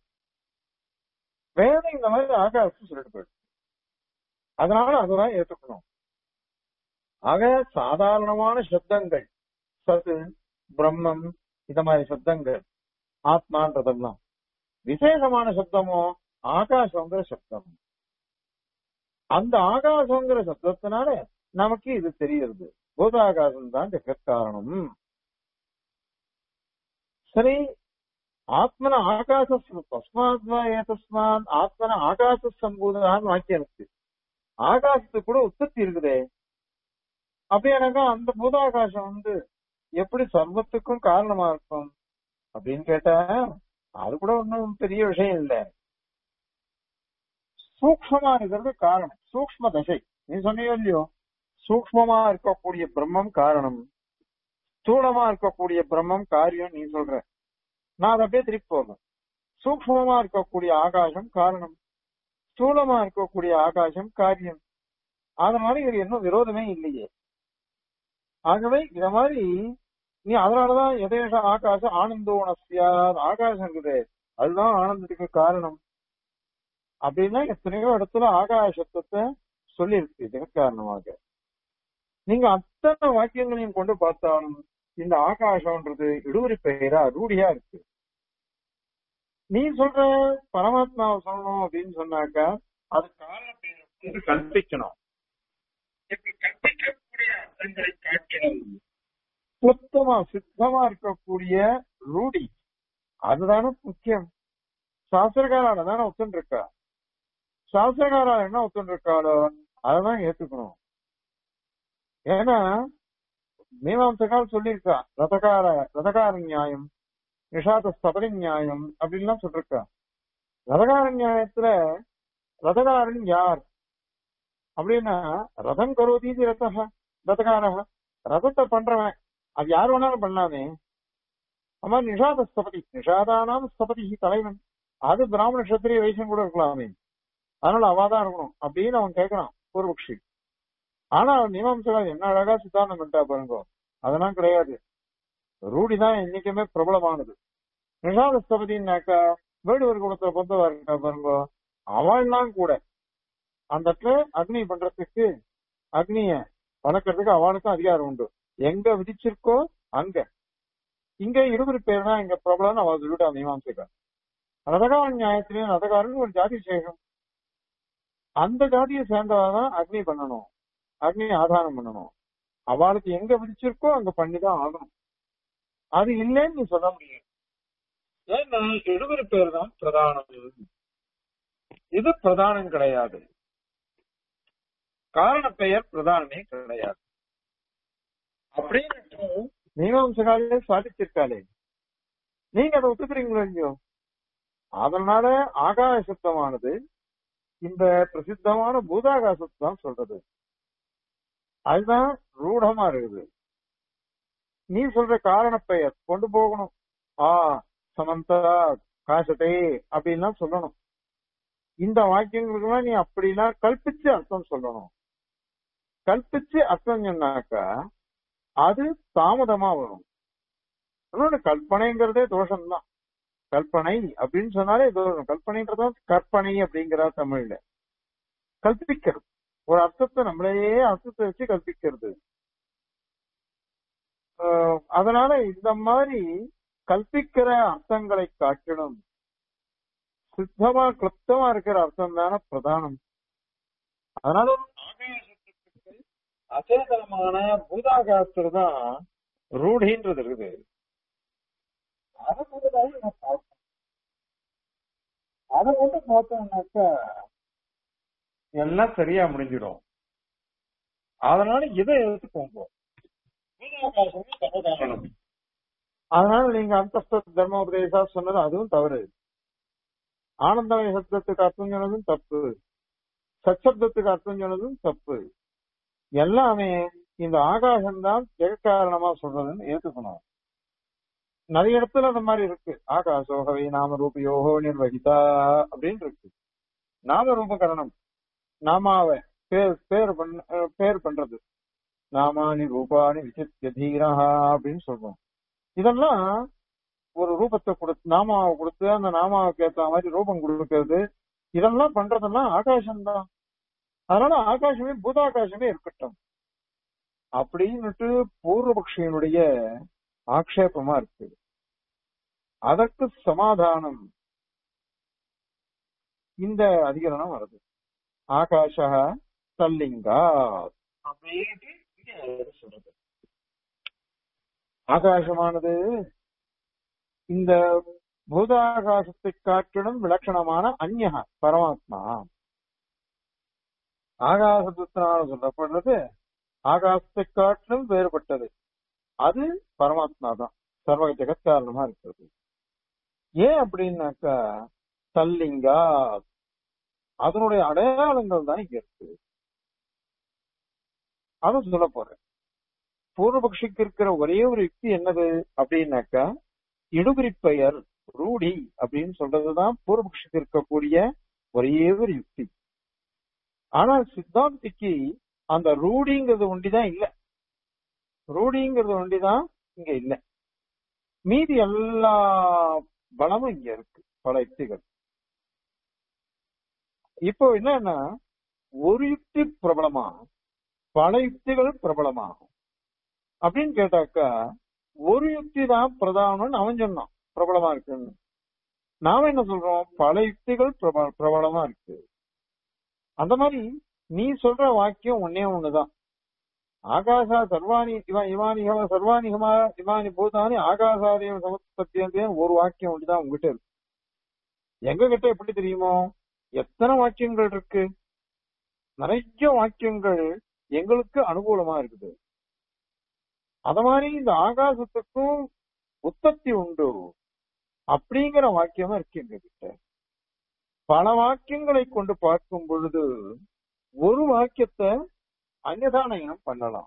Speaker 1: வேதம் இந்த மாதிரி ஆகாசம் சொல்லிட்டு போயிடுச்சு அதனால அததான் ஏத்துக்கணும் ஆக சாதாரணமான சப்தங்கள் சத்து பிரம்மம் இந்த மாதிரி சப்தங்கள் ஆத்மான்றதெல்லாம் விசேஷமான சப்தமோ ஆகாசங்கிற சப்தம் அந்த ஆகாசங்கிற சப்தத்தினால நமக்கு இது தெரியுது பூதாகாசம் தான் ஜெகத் காரணம் சரி ஆத்மன ஆகாச தஸ்மாத்மா ஏதஸ்மான் ஆத்மன ஆகாச சம்பூதான் வாக்கியம் இருக்கு ஆகாசத்துக்கு கூட உற்பத்தி இருக்குதே அப்படியானாக்கா அந்த பூதாகாசம் வந்து எப்படி சர்வத்துக்கும் காரணமா இருக்கும் அப்படின்னு கேட்டா அது கூட ஒன்றும் பெரிய விஷயம் இல்ல சூக்மமா இருக்கிறது காரணம் சூக்ம தசை நீ சொன்னியோ இல்லையோ சூக்மமா இருக்கக்கூடிய பிரம்மம் காரணம் ஸ்தூலமா இருக்கக்கூடிய பிரம்மம் காரியம் நீ சொல்ற நான் அதை அப்படியே திருப்பி போடுறேன் சூக்மமா இருக்கக்கூடிய ஆகாசம் காரணம் ஸ்தூலமா இருக்கக்கூடிய ஆகாசம் காரியம் அதனால இது இன்னும் விரோதமே இல்லையே ஆகவே இத மாதிரி நீ அதனாலதான் எதேஷ ஆகாசம் ஆனந்தோனசியா ஆகாசம் இருக்குது அதுதான் ஆனந்தத்துக்கு காரணம் அப்படின்னா எத்தனையோ இடத்துல ஆகாசத்தை சொல்லியிருக்கு இதுக்கு காரணமாக நீங்க அத்தனை வாக்கியங்களையும் கொண்டு பார்த்தாலும் இந்த ஆகாசம்ன்றது இடுவரி பெயரா ரூடியா இருக்கு நீ சொல்ற பரமாத்மாவை சொல்லணும் அப்படின்னு சொன்னாக்கா அது காரண பெயரை கற்பிக்கணும் இப்படி கற்பிக்கக்கூடிய அர்த்தங்களை காட்டிடும் சுத்தமா சித்தமா இருக்கக்கூடிய ரூடி அதுதானே முக்கியம் சாஸ்திரக்காரால தானே ஒத்துன்னு இருக்கா சாஸ்திரக்காரால என்ன ஒத்துன்னு இருக்காளோ அதான் ஏத்துக்கணும் ஏன்னா மீமாம்சகால் சொல்லியிருக்கா ரதகார ரதகார நியாயம் நிஷாத ஸ்தபரி நியாயம் அப்படின்லாம் சொல்லிருக்கா ரதகார நியாயத்துல ரதகாரன் யார் அப்படின்னா ரதம் கரோதீதி ரதக ரதகாரக ரதத்தை பண்றவன் அது யார் வேணாலும் பண்ணலாமே அம்மா நிஷாத ஸ்தபதி நிஷாதானாம் ஸ்தபதி தலைவன் அது பிராமண கஷத்திரிய வைசியம் கூட இருக்கலாமே அதனால அவாதான் இருக்கணும் அப்படின்னு அவன் கேட்கறான் பூர்வபக்ஷி ஆனா அவன் மீமாம்சகால் என்ன அழகா சித்தாந்தம் பண்ணிட்டா பாருங்க அதெல்லாம் கிடையாது ரூடி தான் என்னைக்குமே பிரபலமானது நிஷாத ஸ்தபதினாக்கா வேடுவர் குலத்துல பொந்தவா இருக்கா பாருங்க அவள்லாம் கூட அந்த இடத்துல அக்னி பண்றதுக்கு அக்னிய வளர்க்கறதுக்கு அவளுக்கும் அதிகாரம் உண்டு எங்க விதிச்சிருக்கோ அங்க இங்க இருபது பேர் தான் இங்க பிரபலம் அவள் சொல்லிட்டா மீமாம்சகா ரதகாரன் நியாயத்திலேயும் ரதகாரன் ஒரு ஜாதி சேகம் அந்த ஜாதியை சேர்ந்தவதான் அக்னி பண்ணணும் அக்னியை ஆதாரம் பண்ணணும் அவளுக்கு எங்க விதிச்சிருக்கோ அங்க பண்ணிதான் ஆகணும் அது இல்லைன்னு நீ சொல்ல முடியும் ஏன்னா எழுபது பேர் தான் பிரதானம் இது பிரதானம் கிடையாது காரண பெயர் பிரதானமே கிடையாது அப்படின்னு மீமாம்சகாலே சாதிச்சிருக்காளே நீங்க அதை ஒத்துக்கிறீங்களோ இல்லையோ அதனால ஆகாசத்தமானது இந்த பிரசித்தமான பூதாகாசத்தை தான் சொல்றது அதுதான் ரூடமா இருக்குது நீ சொல்ற காரண பெயர் கொண்டு போகணும் ஆ சமந்தா காசத்தை அப்படின்லாம் சொல்லணும் இந்த வாக்கியங்களுக்கெல்லாம் நீ அப்படிலாம் கல்பிச்சு அர்த்தம் சொல்லணும் கல்பிச்சு அர்த்தம் சொன்னாக்கா அது தாமதமா வரும் இன்னொன்னு கல்பனைங்கிறதே தோஷம்தான் கல்பனை அப்படின்னு சொன்னாலே தோஷம் கல்பனைன்றதும் கற்பனை அப்படிங்கிற தமிழ்ல கல்பிக்கிறது ஒரு அர்த்தத்தை நம்மளையே அர்த்தத்தை வச்சு கல்பிக்கிறது ஆஹ் அதனால இந்த மாதிரி கல்பிக்கிற அர்த்தங்களை காட்டிடும் சித்தமா கிளுப்தமா இருக்கிற அர்த்தம் தானே பிரதானம் அதனால ஆகாசத்துக்கு அச்சேதனமான பூதாகாசத்துல தான் ரூಢின்றது இருக்குது அதை மட்டும்தான் நம்ம பார்க்கணும் அதை மட்டும் பார்த்தோம்னாக்கா எல்லாம் சரியா முடிஞ்சிடும் அதனால இதை எடுத்துக்கோங்க பூதாகாசமே சமதானம் அதனால நீங்க அந்த தர்மோபதேசா சொன்னது அதுவும் தவறு ஆனந்தமய சப்தத்துக்கு அர்த்தம் சொன்னதும் தப்பு சச்சப்தத்துக்கு அர்த்தம் சொன்னதும் தப்பு எல்லாமே இந்த ஆகாசம்தான் ஜெகக்காரணமா சொல்றதுன்னு ஏத்துக்கணும் நிறைய இடத்துல அந்த மாதிரி இருக்கு ஆகாசோகவை நாம ரூபயோகோ நிர்வகிதா அப்படின்னு இருக்கு நாம ரூபகரணம் நாமாவை பேர் பேர் பண்ண பேர் பண்றது நாமானி ரூபானி விசித்திய தீரஹா அப்படின்னு சொல்றோம் இதெல்லாம் ஒரு ரூபத்தை கொடுத்து நாமாவை கொடுத்து அந்த நாமாவுக்கு ஏத்த மாதிரி ரூபம் கொடுக்கிறது இதெல்லாம் பண்றதெல்லாம் ஆகாசம்தான் அதனால ஆகாசமே பூதாகாசமே இருக்கட்டும் அப்படின்னுட்டு பூர்வபக்ஷியனுடைய ஆக்ஷேபமா இருக்கு அதற்கு சமாதானம் இந்த அதிகரணம் வருது ஆகாஷ தல்லிங்கா அப்படின்ட்டு இங்க சொல்றது ஆகாசமானது இந்த பூதாகாசத்தை காட்டிலும் விலட்சணமான அந்யக பரமாத்மா ஆகாசத்தினால சொல்லப்படுறது ஆகாசத்தை காட்டிலும் வேறுபட்டது அது பரமாத்மா தான் சர்வ ஜெகத் காரணமா இருக்கிறது ஏன் அப்படின்னாக்கா தல்லிங்கா அதனுடைய அடையாளங்கள் தான் இங்க இருக்கு அத சொல்ல போறேன் பூர்வபக்ஷிக்கு இருக்கிற ஒரே ஒரு யுக்தி என்னது அப்படின்னாக்கா இடுகுறி பெயர் ரூடி அப்படின்னு சொல்றதுதான் பூர்வபக்ஷிக்கு இருக்கக்கூடிய ஒரே ஒரு யுக்தி ஆனா சித்தாந்திக்கு அந்த ரூடிங்கிறது ஒண்டிதான் இல்ல ரூடிங்கிறது ஒண்டிதான் இங்க இல்ல மீதி எல்லா பலமும் இங்க இருக்கு பல யுக்திகள் இப்போ என்னன்னா ஒரு யுக்தி பிரபலமாகும் பல யுக்திகள் பிரபலமாகும் அப்படின்னு கேட்டாக்கா ஒரு யுக்தி தான் பிரதானம்னு அவன் சொன்னான் பிரபலமா இருக்குன்னு நாம என்ன சொல்றோம் பல யுக்திகள் பிரபல பிரபலமா இருக்கு அந்த மாதிரி நீ சொல்ற வாக்கியம் ஒன்னே ஒண்ணுதான் ஆகாசா சர்வாணி இவ இவானிகம சர்வாணிகமா இவானி பூதானி ஆகாசாரியம் சமஸ்பத்தியம் ஒரு வாக்கியம் ஒன்றுதான் உங்ககிட்ட இருக்கு எங்க கிட்ட எப்படி தெரியுமோ எத்தனை வாக்கியங்கள் இருக்கு நிறைய வாக்கியங்கள் எங்களுக்கு அனுகூலமா இருக்குது அத மாதிரி இந்த ஆகாசத்துக்கும் உற்பத்தி உண்டு அப்படிங்கிற வாக்கியமா இருக்கு எங்க கிட்ட பல வாக்கியங்களை கொண்டு பார்க்கும் பொழுது ஒரு வாக்கியத்தை அந்நதானயம் பண்ணலாம்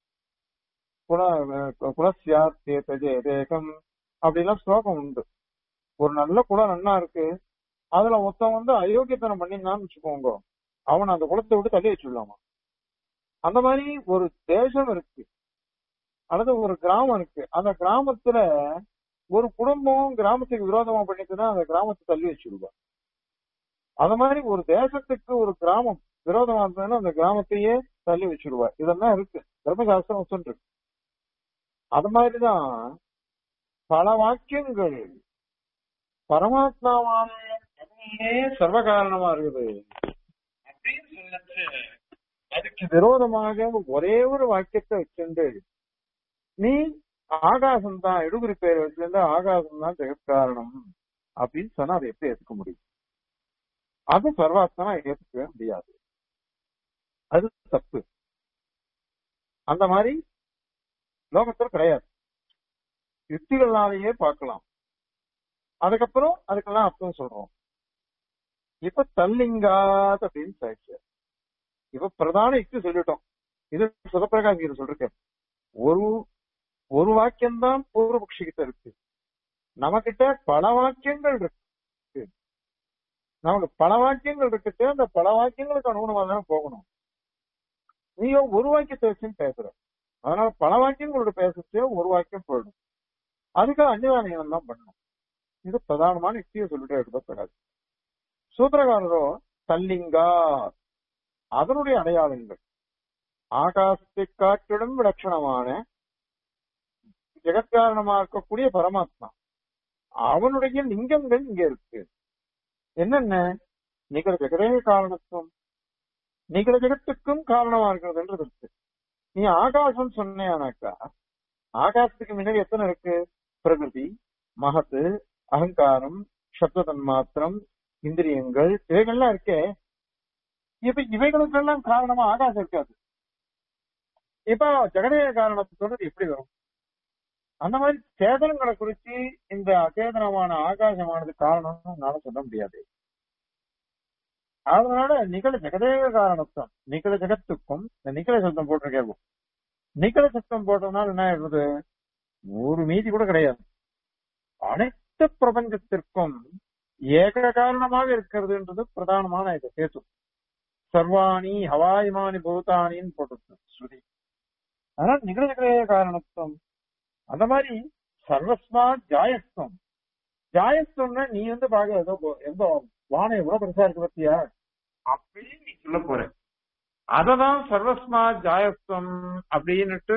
Speaker 1: குலசியாத்தேகம் அப்படிலாம் ஸ்லோகம் உண்டு ஒரு நல்ல குலம் நன்னா இருக்கு அதுல ஒருத்தன் வந்து அயோக்கியத்தனம் பண்ணினான்னு வச்சுக்கோங்க அவன் அந்த குளத்தை விட்டு தள்ளி வச்சுடலாமா அந்த மாதிரி ஒரு தேசம் இருக்கு அல்லது ஒரு கிராமம் இருக்கு அந்த கிராமத்துல ஒரு குடும்பம் கிராமத்துக்கு விரோதமா பண்ணிட்டுனா அந்த கிராமத்தை தள்ளி வச்சிருவா அந்த மாதிரி ஒரு தேசத்துக்கு ஒரு கிராமம் விரோதமா இருந்ததுன்னா அந்த கிராமத்தையே தள்ளி வச்சிருவா இதெல்லாம் இருக்கு தர்மசாஸ்திரம் சொல்லிருக்கு அது மாதிரிதான் பல வாக்கியங்கள் பரமாத்மாவான சர்வ காரணமா இருக்குது அப்படின்னு சொல்லச்சு அதுக்கு விரோதமாக ஒரே ஒரு வாக்கியத்தை வச்சுண்டு நீ ஆகாசம் தான் எடுகுறி பேர் வச்சிருந்தா ஆகாசம் தான் ஜெகத்காரணம் அப்படின்னு சொன்னா அதை எப்படி ஏத்துக்க முடியும் அது சர்வாத்மனா ஏத்துக்கவே முடியாது அது தப்பு அந்த மாதிரி லோகத்தில் கிடையாது யுக்திகள்னாலேயே பார்க்கலாம் அதுக்கப்புறம் அதுக்கெல்லாம் அர்த்தம் சொல்றோம் இப்ப தல்லிங்காத் அப்படின்னு சாட்சி இப்ப பிரதான யுக்தி சொல்லிட்டோம் இது சுதப்பிரகாஷ் சொல்றேன் ஒரு ஒரு வாக்கியம்தான் பூர்வபக்ஷி கிட்ட இருக்கு நம்ம கிட்ட பல வாக்கியங்கள் இருக்கு நமக்கு பல வாக்கியங்கள் இருக்குது அந்த பல வாக்கியங்களுக்கு அனுகுணமாக தான் போகணும் நீங்க ஒரு வாக்கியத்தை வச்சுன்னு பேசுற அதனால பல வாக்கியங்களோட பேசுறதே ஒரு வாக்கியம் போயிடும் அதுக்கு அந்நிதானியம் தான் பண்ணணும் இது பிரதானமான யுக்தியை சொல்லிட்டு எடுக்கப்படாது சூத்திரகாரரோ தல்லிங்கா அதனுடைய அடையாளங்கள் ஆகாசத்தை காற்றிடம் விலட்சணமான ஜெகத்காரணமா இருக்கக்கூடிய பரமாத்மா அவனுடைய லிங்கங்கள் இங்க இருக்கு என்னென்ன நிகழ ஜெகதே காரணத்துவம் நிகழ ஜெகத்துக்கும் காரணமா இருக்கிறதுன்றது இருக்கு நீ ஆகாசம் சொன்னேனாக்கா ஆகாசத்துக்கு முன்னாடி எத்தனை இருக்கு பிரகிருதி மகத்து அகங்காரம் சப்த தன்மாத்திரம் இந்திரியங்கள் இவைகள்லாம் இருக்கே இப்ப இவைகளுக்கெல்லாம் காரணமா ஆகாசம் இருக்காது இப்ப ஜெகதேய காரணத்தோட எப்படி வரும் அந்த மாதிரி சேதனங்களை குறிச்சு இந்த அச்சேதனமான ஆகாசமானது காரணம்னால சொல்ல முடியாது அதனால நிகழ ஜெகதேக காரணத்துவம் நிகழ ஜெகத்துக்கும் இந்த நிகழ சத்தம் போட்டிருக்கேன் நிகழ சத்தம் போட்டதுனால என்ன ஆயிடுறது ஒரு மீதி கூட கிடையாது அனைத்து பிரபஞ்சத்திற்கும் ஏக காரணமாக இருக்கிறதுன்றது பிரதானமான இது கேத்து சர்வாணி ஹவாயுமானி பூதானின்னு போட்டு ஸ்ருதி அதனால நிகழ ஜெகதேக காரணத்துவம் அந்த மாதிரி சர்வஸ்மா ஜாயஸ்தம் ஜாயஸ்தம்னா நீ வந்து பாக்க ஏதோ எந்த வானம் எவ்வளவு பெருசா இருக்கு பத்தியா அப்படின்னு நீ சொல்ல போற அததான் சர்வஸ்மா ஜாயஸ்தம் அப்படின்னுட்டு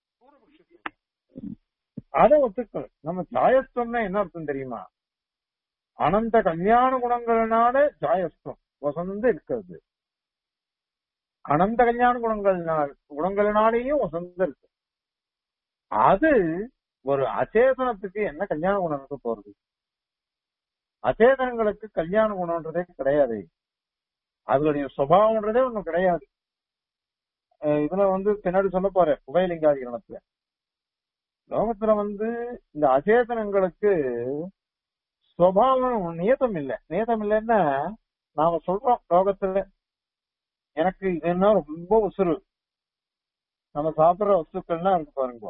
Speaker 1: அத ஒத்துக்கள் நம்ம ஜாயஸ்தம்னா என்ன அர்த்தம் தெரியுமா அனந்த கல்யாண குணங்களினால ஜாயஸ்தம் வசந்து இருக்கிறது அனந்த கல்யாண குணங்களினால் குணங்களினாலேயும் வசந்து இருக்கு அது ஒரு அச்சேதனத்துக்கு என்ன கல்யாண குணம் இருக்க போறது அச்சேதனங்களுக்கு கல்யாண குணம்ன்றதே கிடையாது அதனுடைய சுபாவம்ன்றதே ஒண்ணும் கிடையாது இதுல வந்து பின்னாடி சொல்ல போற புகையலிங்காதிகரணத்துல லோகத்துல வந்து இந்த அச்சேதனங்களுக்கு சுவாவம் நியதம் இல்லை நியதம் இல்லைன்னா நாம சொல்றோம் லோகத்துல எனக்கு இதுன்னா ரொம்ப உசுறு நம்ம சாப்பிடுற வஸ்துக்கள்லாம் இருக்கு பாருங்க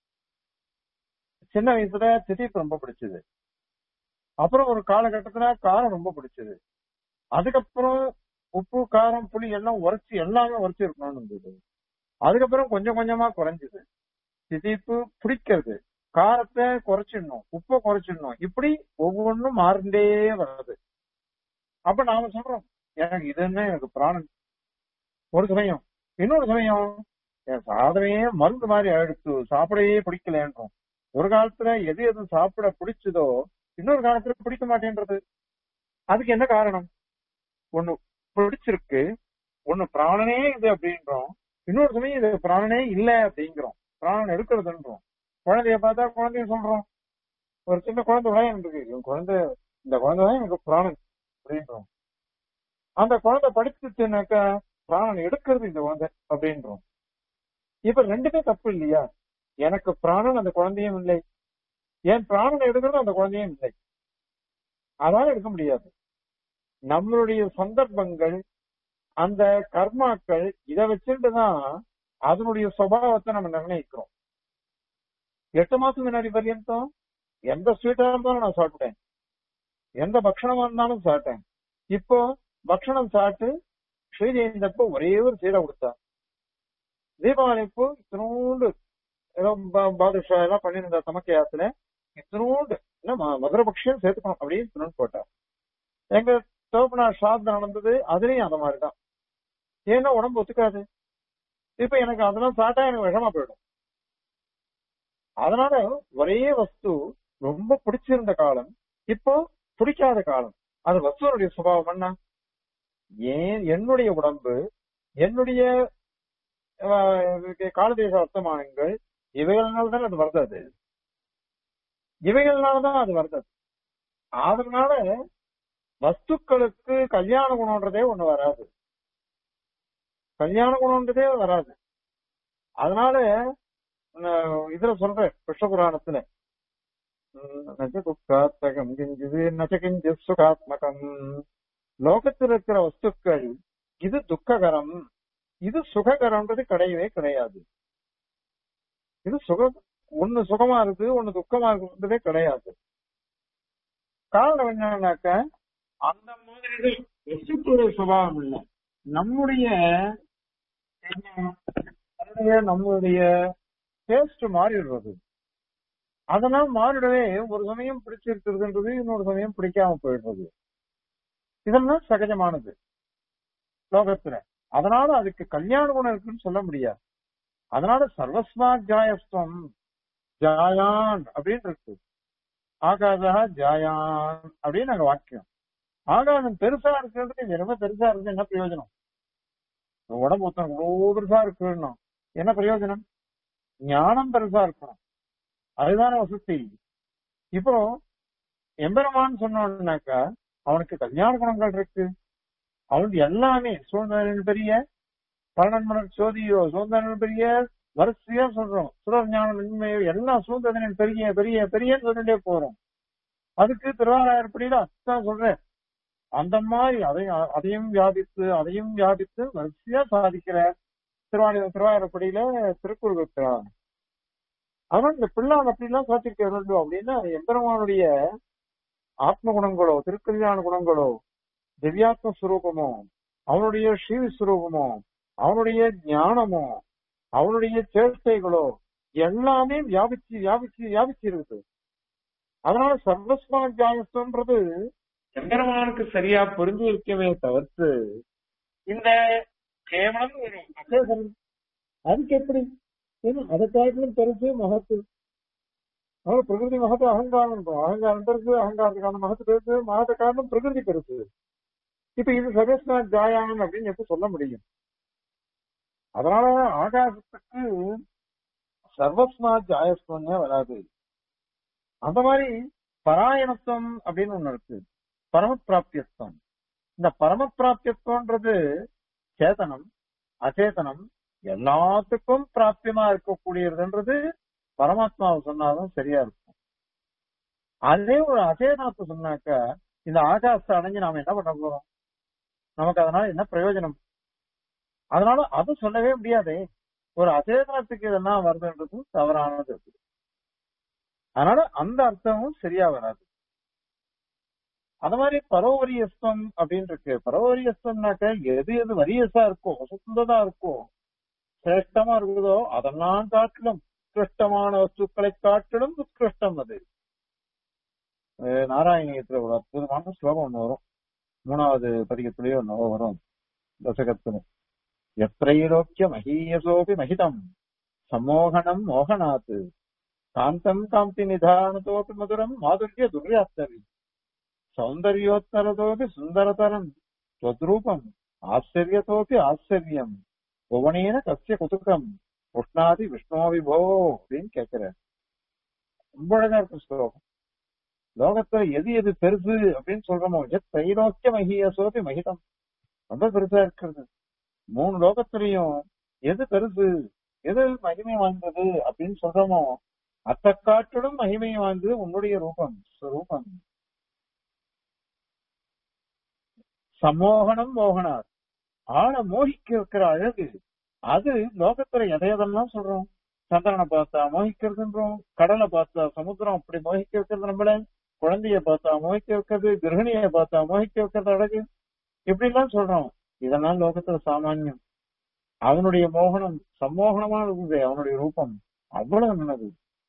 Speaker 1: சின்ன வயசுல திடீப் ரொம்ப பிடிச்சது அப்புறம் ஒரு காலகட்டத்துல காரம் ரொம்ப பிடிச்சது அதுக்கப்புறம் உப்பு காரம் புளி எல்லாம் உரைச்சி எல்லாமே உரைச்சி இருக்கணும்னு இருந்தது அதுக்கப்புறம் கொஞ்சம் கொஞ்சமா குறைஞ்சது திதிப்பு பிடிக்கிறது காரத்தை குறைச்சிடணும் உப்பை குறைச்சிடணும் இப்படி ஒவ்வொன்றும் மாறிண்டே வர்றது அப்ப நாம சொல்றோம் எனக்கு இதுன்னு எனக்கு பிராணன் ஒரு சமயம் இன்னொரு சமயம் என் சாதமே மருந்து மாதிரி ஆயிடுச்சு சாப்பிடவே பிடிக்கலன்றோம் ஒரு காலத்துல எது எது சாப்பிட பிடிச்சதோ இன்னொரு காலத்துல பிடிக்க மாட்டேன்றது அதுக்கு என்ன காரணம் ஒண்ணு பிடிச்சிருக்கு ஒண்ணு பிராணனே இது அப்படின்றோம் இன்னொரு சமயம் இது பிராணனே இல்ல அப்படிங்கிறோம் பிராணன் எடுக்கிறதுன்றோம் குழந்தைய பார்த்தா குழந்தைய சொல்றோம் ஒரு சின்ன குழந்தை விளையாண்டு இருக்கு இவன் குழந்தை இந்த குழந்தை தான் எனக்கு பிராணன் அப்படின்றோம் அந்த குழந்தை படிச்சுச்சுனாக்கா பிராணன் எடுக்கிறது இந்த குழந்தை அப்படின்றோம் இப்ப ரெண்டுமே தப்பு இல்லையா எனக்கு பிராணன் அந்த குழந்தையும் இல்லை என் பிராணனை எடுக்கிறது அந்த குழந்தையும் இல்லை அதால எடுக்க முடியாது நம்மளுடைய சந்தர்ப்பங்கள் அந்த கர்மாக்கள் இதை வச்சுட்டு தான் அதனுடைய சுபாவத்தை நம்ம நிர்ணயிக்கிறோம் எட்டு மாசம் முன்னாடி பர்யந்தம் எந்த ஸ்வீட்டா இருந்தாலும் நான் சாப்பிட்டேன் எந்த பக்ஷணமா இருந்தாலும் சாப்பிட்டேன் இப்போ பக்ஷணம் சாப்பிட்டு ஸ்ரீஜெயந்தப்போ ஒரே ஒரு சீடை கொடுத்தா தீபாவளிப்போ இத்தினோண்டு ஏதோ பா- பாதுஷா எல்லாம் பண்ணிருந்த தமக்கையாத்துல இத்தினோண்டு என்ன ம- மதுரபக்ஷியம் சேர்த்துக்கணும் அப்படின்னு இத்தினோண்டு போட்டா எங்க தோப்பனா ஷாத் நடந்தது அதுலயும் அந்த மாதிரிதான் ஏன்னா உடம்பு ஒத்துக்காது இப்ப எனக்கு அதெல்லாம் சாப்பிட்டா எனக்கு விஷமா போயிடும் அதனால ஒரே வஸ்து ரொம்ப பிடிச்சிருந்த காலம் இப்போ பிடிக்காத காலம் அது வஸ்துவனுடைய சுபாவம் என்ன ஏன் என்னுடைய உடம்பு என்னுடைய ஆஹ், காலதேச வர்த்தமானங்கள் இவைகள்னால தான் அது வருது இவைகள்னாலதான் அது வருது அதனால வஸ்துக்களுக்கு கல்யாண குணம்ன்றதே ஒண்ணு வராது கல்யாண குணம்ன்றதே வராது அதனால நான் இதுல சொல்றேன் கிருஷ்ண புராணத்துல உம், நச்ச துக்காத்மகம் கிஞ்சிது நச்ச கிஞ்சித் சுகாத்மகம் லோகத்தில் இருக்கிற வஸ்துக்கள் இது துக்ககரம் இது சுககரம்ன்றது கிடையவே கிடையாது இது சுக ஒண்ணு சுகமா இருக்கு ஒண்ணு துக்கமா இருக்குன்றதே கிடையாது காரணம் என்னன்னாக்க அந்த மாதிரி வஸ்துக்களுடைய சுபாவம் இல்லை நம்முடைய நம்முடைய நம்மளுடைய டேஸ்ட் மாறிடுறது அதெல்லாம் மாறிடவே ஒரு சமயம் பிடிச்சிருக்கிறதுன்றது இன்னொரு சமயம் பிடிக்காம போயிடுறது இதெல்லாம் சகஜமானது லோகத்துல அதனால அதுக்கு கல்யாண குணம் இருக்குன்னு சொல்ல முடியாது அதனால சர்வஸ்மா ஜாயஸ்வம் ஜாயான் அப்படின்னு இருக்கு ஆகாதா ஜாயான் அப்படின்னு நாங்க வாக்கியம் ஆகாதம் பெருசா இருக்கிறதுக்கு இது ரொம்ப பெருசா இருக்கு என்ன பிரயோஜனம் உடம்பு ஒருத்தன் இவ்வளோ பெருசா இருக்குன்னா என்ன பிரயோஜனம் ஞானம் பெருசா இருக்கணும் அதுதானே வசதி இப்போ எம்பெருமான் சொன்னோம்னாக்கா அவனுக்கு கல்யாண குணங்கள் இருக்கு அவனுக்கு எல்லாமே சூழ்நிலையின் பெரிய பரணன்மலர் சோதியோ சூழ்நிலையின் பெரிய வரிசையா சொல்றோம் சுடர் ஞானம் உண்மையோ எல்லாம் சூழ்நிலையின் பெரிய பெரிய பெரியன்னு சொல்லிட்டே போறோம் அதுக்கு திருவாராயற்படியில அத்தான் சொல்றேன் அந்த மாதிரி அதையும் அதையும் வியாபித்து அதையும் வியாபித்து வரிசையா சாதிக்கிற திருவாணி திருவாரப்படியில திருக்குறள் இருக்கிறார் அவன் இந்த பிள்ளான் அப்படிலாம் சாத்திருக்க வேண்டும் அப்படின்னா எம்பெருமானுடைய ஆத்ம குணங்களோ திருக்கல்யாண குணங்களோ திவ்யாத்ம சுரூபமோ அவனுடைய ஸ்ரீ சுரூபமோ அவனுடைய ஞானமோ அவனுடைய சேஷ்டைகளோ எல்லாமே வியாபிச்சு வியாபிச்சு வியாபிச்சு இருக்குது அதனால சர்வஸ்மா ஜாயஸ்வன்றது எம்பெருமானுக்கு சரியா புரிஞ்சு இருக்கவே தவிர்த்து இந்த கேவலம் ஒரு அசேசம் அதுக்கு எப்படி ஏன்னா அதை காட்டிலும் பெருசு மகத்து அதாவது பிரகிருதி மகத்து அகங்காரம் இருக்கும் அகங்காரம் பெருசு அகங்காரத்துக்கான மகத்து பெருசு மகத்த காரணம் பிரகிருதி பெருசு இப்ப இது சர்வஸ்மா ஜாயான் அப்படின்னு எப்படி சொல்ல முடியும் அதனால ஆகாசத்துக்கு சர்வஸ்மா ஜாயஸ்வன்னே வராது அந்த மாதிரி பராயணத்துவம் அப்படின்னு ஒண்ணு இருக்கு பரமப்பிராப்தியத்துவம் இந்த பரமப்பிராப்தியத்துவன்றது சேதனம் அச்சேதனம் எல்லாத்துக்கும் பிராப்தியமா இருக்கக்கூடியதுன்றது பரமாத்மாவை சொன்னாலும் சரியா இருக்கும் அதே ஒரு அச்சேதனத்தை சொன்னாக்க இந்த ஆகாசத்தை அடைஞ்சு நாம என்ன பண்ண போறோம் நமக்கு அதனால என்ன பிரயோஜனம் அதனால அது சொல்லவே முடியாதே ஒரு அச்சேதனத்துக்கு இதெல்லாம் வருதுன்றது தவறானது அதனால அந்த அர்த்தமும் சரியா வராது அது மாதிரி பரோவரியஸ்தம் அப்படின்னு இருக்கு பரோவரியஸ்தம்னாக்க எது எது வரியஸா இருக்கோ சுத்ததா இருக்கோ சிரேஷ்டமா இருக்குதோ அதெல்லாம் காட்டிலும் உத்கிருஷ்டமான வஸ்துக்களை காட்டிலும் உத்கிருஷ்டம் அது அஹ் நாராயணியத்துல ஒரு அற்புதமான ஸ்லோகம் ஒண்ணு வரும் மூணாவது பதிகத்திலேயே ஒண்ணு வரும் தசகத்துல எத்திரைலோக்கிய மகீயசோபி மகிதம் சம்மோகனம் மோகனாத் காந்தம் காந்தி நிதானத்தோபி மதுரம் மாதுரிய துர்யாஸ்தவி சௌந்தர்யோத்தரதோபி சுந்தரதரம் त्वद्रूपम् ஆச்சரியத்தோப்பி ஆச்சரியம் புவனேன கசிய குதுக்கம் உஷ்ணாதி விஷ்ணோ விபோ அப்படின்னு கேட்கிற ரொம்ப அழகா இருக்கும் ஸ்லோகம் லோகத்துல எது எது பெருசு அப்படின்னு சொல்றோமோ எத் தைலோக்கிய மகியசோபி மகிதம் ரொம்ப பெருசா இருக்கிறது மூணு லோகத்திலையும் எது பெருசு எது மகிமை வாய்ந்தது அப்படின்னு சொல்றோமோ அத்தை காட்டிலும் மகிமை வாய்ந்தது உன்னுடைய ரூபம் ஸ்வரூபம் சமோகனம் மோகனார் ஆளை மோகிக்க இருக்கிற அழகு அது லோகத்துல எதையதெல்லாம் சொல்றோம் சந்திரனை பார்த்தா மோகிக்கிறதுன்றோம் கடலை பார்த்தா சமுத்திரம் அப்படி மோகிக்க வைக்கிறது நம்மள குழந்தைய பார்த்தா மோகிக்க வைக்கிறது கிரகணிய பார்த்தா மோகிக்க வைக்கிறது அழகு இப்படி எல்லாம் சொல்றோம் இதெல்லாம் லோகத்துல சாமானியம் அவனுடைய மோகனம் சம்மோகனமா இருக்குது அவனுடைய ரூபம் அவ்வளவு நல்லது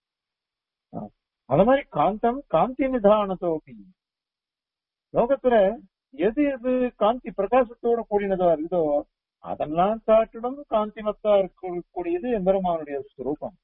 Speaker 1: அது மாதிரி காந்தம் காந்தி நிதானத்தோப்பி லோகத்துல எது எது காந்தி பிரகாசத்தோட கூடினதா இருக்குதோ அதெல்லாம் காட்டிலும் காந்திமத்தா இருக்கக்கூடியது எம்பெருமானுடைய ஸ்வரூபம்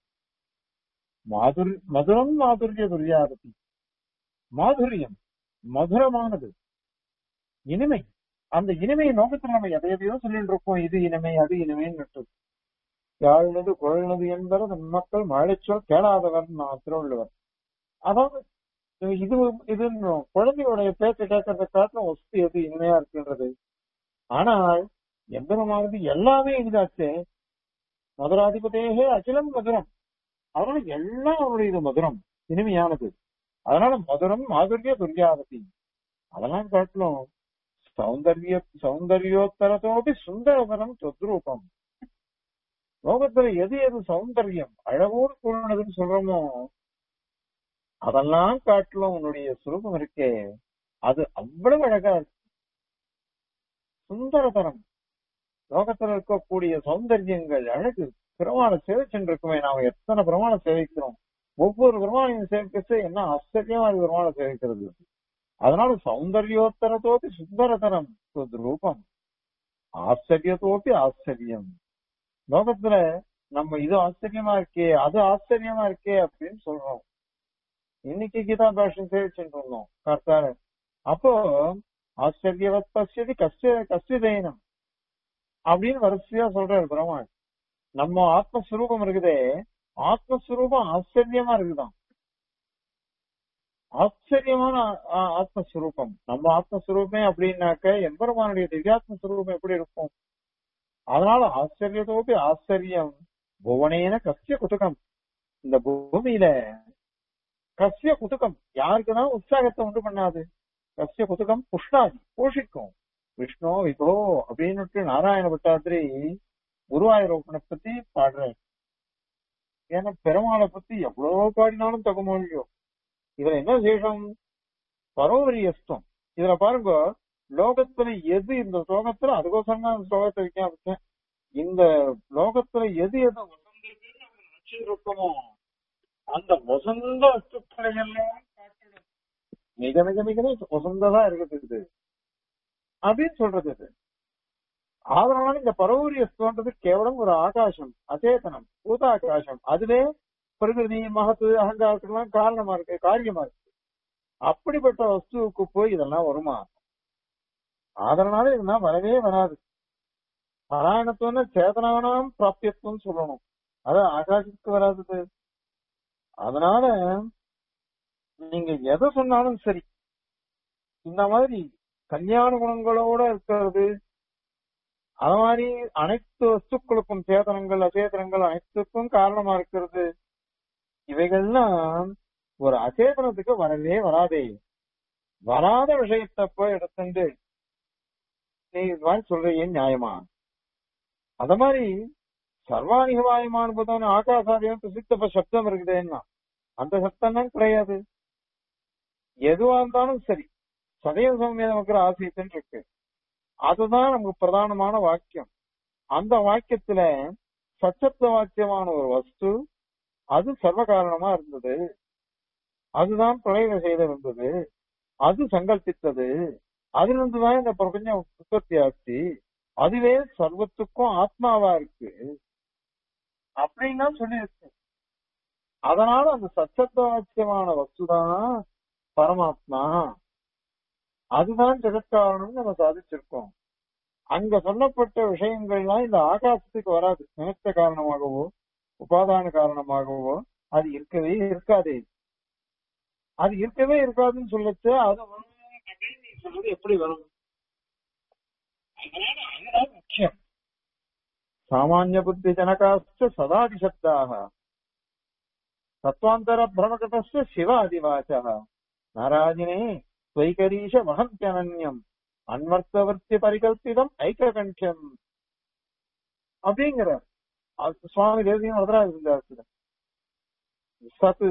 Speaker 1: மாதுர் மதுரம் மாதுரிய துரியாததி மாதுரியம் மதுரமானது இனிமை அந்த இனிமை நோக்கத்துல நம்ம எதை எதையோ சொல்லிட்டு இருக்கோம் இது இனிமை அது இனிமைன்னு யாழ்னது குழல்னது என்பது மக்கள் மழைச்சொல் கேளாதவர் நான் திருவள்ளுவர் அதாவது இது இது குழந்தையோடைய பேச்ச கேட்கறத காட்டிலும் வசதி எது இனிமையா இருக்குன்றது ஆனால் எம்பெருமானது எல்லாமே இதாச்சே மதுராதிபதேகே அகிலம் மதுரம் அதனால எல்லாம் அவருடைய இது மதுரம் இனிமையானது அதனால மதுரம் மாதுரிய துர்யாவதி அதெல்லாம் காட்டிலும் சௌந்தர்ய சௌந்தர்யோத்தரத்தோடு சுந்தரபரம் தொத்ரூபம் லோகத்துல எது எது சௌந்தர்யம் அழகோடு கூடினதுன்னு சொல்றோமோ அதெல்லாம் காட்டிலும் உன்னுடைய சுரூபம் இருக்கே அது அவ்வளவு அழகா இருக்கு சுந்தரதரம் லோகத்துல இருக்கக்கூடிய சௌந்தரியங்கள் அழகு பிரமாண சேவிச்சுட்டு இருக்குமே நாம எத்தனை பிரமாண சேவிக்கிறோம் ஒவ்வொரு பிரமாணையும் சேவிக்கச்சு என்ன ஆச்சரியமா இருக்கு பிரமாண சேவிக்கிறது அதனால சௌந்தர்யோத்தரத்தோப்பி சுந்தரதரம் ரூபம் ஆச்சரியத்தோப்பி ஆச்சரியம் லோகத்துல நம்ம இது ஆச்சரியமா இருக்கே அது ஆச்சரியமா இருக்கே அப்படின்னு சொல்றோம் இன்னைக்கு கீதா பாஷன் சேவிச்சுட்டு இருந்தோம் கர்த்தார அப்போ ஆச்சரியவத் பசியது கஷ்ட கஷ்டதேனம் அப்படின்னு வரிசையா சொல்றாரு பிரமான் நம்ம ஆத்மஸ்வரூபம் இருக்குதே ஆத்மஸ்வரூபம் ஆச்சரியமா இருக்குதான் ஆச்சரியமான ஆத்மஸ்வரூபம் நம்ம ஆத்மஸ்வரூபமே அப்படின்னாக்க எம்பெருமானுடைய திவ்யாத்ம ஸ்வரூபம் எப்படி இருக்கும் அதனால ஆச்சரியத்தோப்பி ஆச்சரியம் புவனேன கசிய குதுகம் இந்த பூமியில கசிய குதுகம் யாருக்குதான் உற்சாகத்தை உண்டு பண்ணாது கசிய குதுகம் புஷ்ணாதி போஷிக்கும் விஷ்ணு விபோ அப்படின்னு நாராயண பட்டாத்திரி குருவாயூரப்பனை பத்தி பாடுறாரு ஏன்னா பெருமாளை பத்தி எவ்வளவு பாடினாலும் தகுமொழியோ இதுல என்ன விசேஷம் பரோவரியஸ்தம் இதுல பாருங்க லோகத்துல எது இந்த ஸ்லோகத்துல அதுக்கோசரம் தான் ஸ்லோகத்தை வைக்க இந்த லோகத்துல எது எது இருக்கமோ அந்த வசந்த வஸ்துக்களை எல்லாம் மிக மிக மிக வசந்ததா இருக்குது அப்படின்னு சொல்றது இது அதனால இந்த பரௌரியஸ்துன்றது கேவலம் ஒரு ஆகாசம் அச்சேதனம் பூதாகாசம் அதுவே பிரகிருதி மகத்து அகங்காரத்துக்கெல்லாம் காரணமா இருக்கு காரியமா இருக்கு அப்படிப்பட்ட வஸ்துவுக்கு போய் இதெல்லாம் வருமா அதனால இதெல்லாம் வரவே வராது பாராயணத்துவம்னா சேதனானாம் பிராப்தியத்துவம் சொல்லணும் அது ஆகாசத்துக்கு வராது அதனால நீங்க எதை சொன்னாலும் சரி இந்த மாதிரி கல்யாண குணங்களோட இருக்கிறது அது மாதிரி அனைத்து வஸ்துக்களுக்கும் சேதனங்கள் அச்சேதனங்கள் அனைத்துக்கும் காரணமா இருக்கிறது இவைகள்லாம் ஒரு அச்சேதனத்துக்கு வரவே வராதே வராத விஷயத்த போய் எடுத்துட்டு நீ இது மாதிரி சொல்றீங்க நியாயமா அத மாதிரி சர்வாணிகவாயமான போதான ஆகாசாதியம் பிரசித்த சப்தம் இருக்குதுன்னா அந்த சப்தம் தான் கிடையாது எதுவா இருந்தாலும் சரி சதய சௌமிய நமக்கு ஆசியத்தின் இருக்கு அதுதான் நமக்கு பிரதானமான வாக்கியம் அந்த வாக்கியத்துல சச்சப்த வாக்கியமான ஒரு வஸ்து அது சர்வ காரணமா இருந்தது அதுதான் பிரளய செய்த இருந்தது அது சங்கல்பித்தது அதிலிருந்துதான் இந்த பிரபஞ்சம் உற்பத்தி ஆச்சு அதுவே சர்வத்துக்கும் ஆத்மாவா இருக்கு அப்படின்னா சொல்லியிருக்கு அதனால அந்த சச்சத்தவாக்கியமான வஸ்துதான் பரமாத்மா அதுதான் ஜெகத்காரணம் நம்ம சாதிச்சிருக்கோம் அங்க சொல்லப்பட்ட விஷயங்கள்லாம் இந்த ஆகாசத்துக்கு வராது நிமித்த காரணமாகவோ உபாதான காரணமாகவோ அது இருக்கவே இருக்காது அது இருக்கவே இருக்காதுன்னு சொல்லச்சு அது வரும் அப்படின்னு நீ சொல்றது எப்படி வரும் அதனால அதுதான் முக்கியம் சாமானிய புத்தி ஜனகாஸ்த சதாதிசப்தாக தத்வாந்தர பிரமகதஸ்ய சிவாதிவாச்ச நாராஜினே ஸ்வைகரீஷ மகத்யனன்யம் அன்வர்த்தவர்த்தி பரிகல்பிதம் ஐக்ககண்டியம் அப்படிங்கிற அது சுவாமி தேசியம் வரதராஜ இருந்தார் சத்து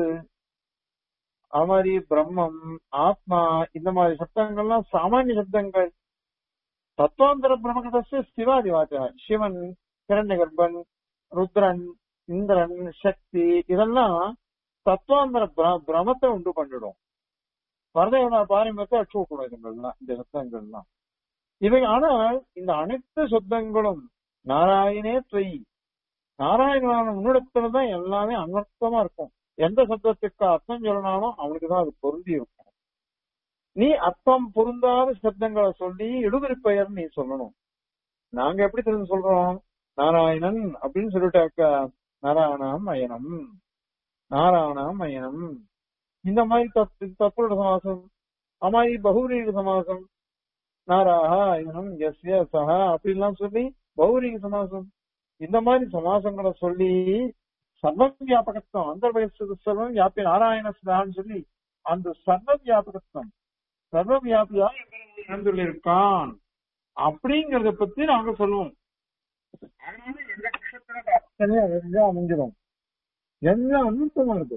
Speaker 1: அது மாதிரி பிரம்மம் ஆத்மா இந்த மாதிரி சப்தங்கள்லாம் சாமானிய சப்தங்கள் தத்துவாந்தர பிரம்மகதஸ்ய சிவாதி வாச்சா சிவன் கிரண்ய கர்ப்பன் ருத்ரன் இந்திரன் சக்தி இதெல்லாம் தத்துவாந்தர பிர- பிரமத்தை உண்டு பண்ணிடும் வரதேவனா பாரம்பரியத்தை அச்சுவக்கூடாதுங்கள்லாம் இந்த சப்தங்கள்லாம் இவை ஆனால் இந்த அனைத்து சப்தங்களும் நாராயணே தொய் நாராயணனான உன்னிடத்துல தான் எல்லாமே அனர்த்தமா இருக்கும் எந்த சப்தத்துக்கு அர்த்தம் சொல்லனாலும் அவனுக்கு தான் அது பொருந்தி இருக்கும் நீ அர்த்தம் பொருந்தாத சப்தங்களை சொல்லி இடுபறி பெயர் நீ சொல்லணும் நாங்க எப்படி தெரிஞ்சு சொல்றோம் நாராயணன் அப்படின்னு சொல்லிட்டாக்க நாராயணம் அயனம் நாராயணம் அயனம் இந்த மாதிரி தப்பு தப்புட சமாசம் அது மாதிரி பகுரீக சமாசம் நாராக அயனம் எஸ்ய சஹா அப்படின்லாம் சொல்லி பௌரீக சமாசம் இந்த மாதிரி சமாசங்களை சொல்லி சர்வ வியாபகத்துவம் அந்த சர்வம் வியாபி நாராயண சுதான்னு சொல்லி அந்த சர்வ வியாபகத்துவம் சர்வ வியாபியா இருக்கான் அப்படிங்கறத பத்தி நாங்க சொல்லுவோம் அதனால எங்க பட்சத்துல அத்தனையும் அதுதான் அமைஞ்சிடும் எல்லாம் அனுத்தமா இருக்கு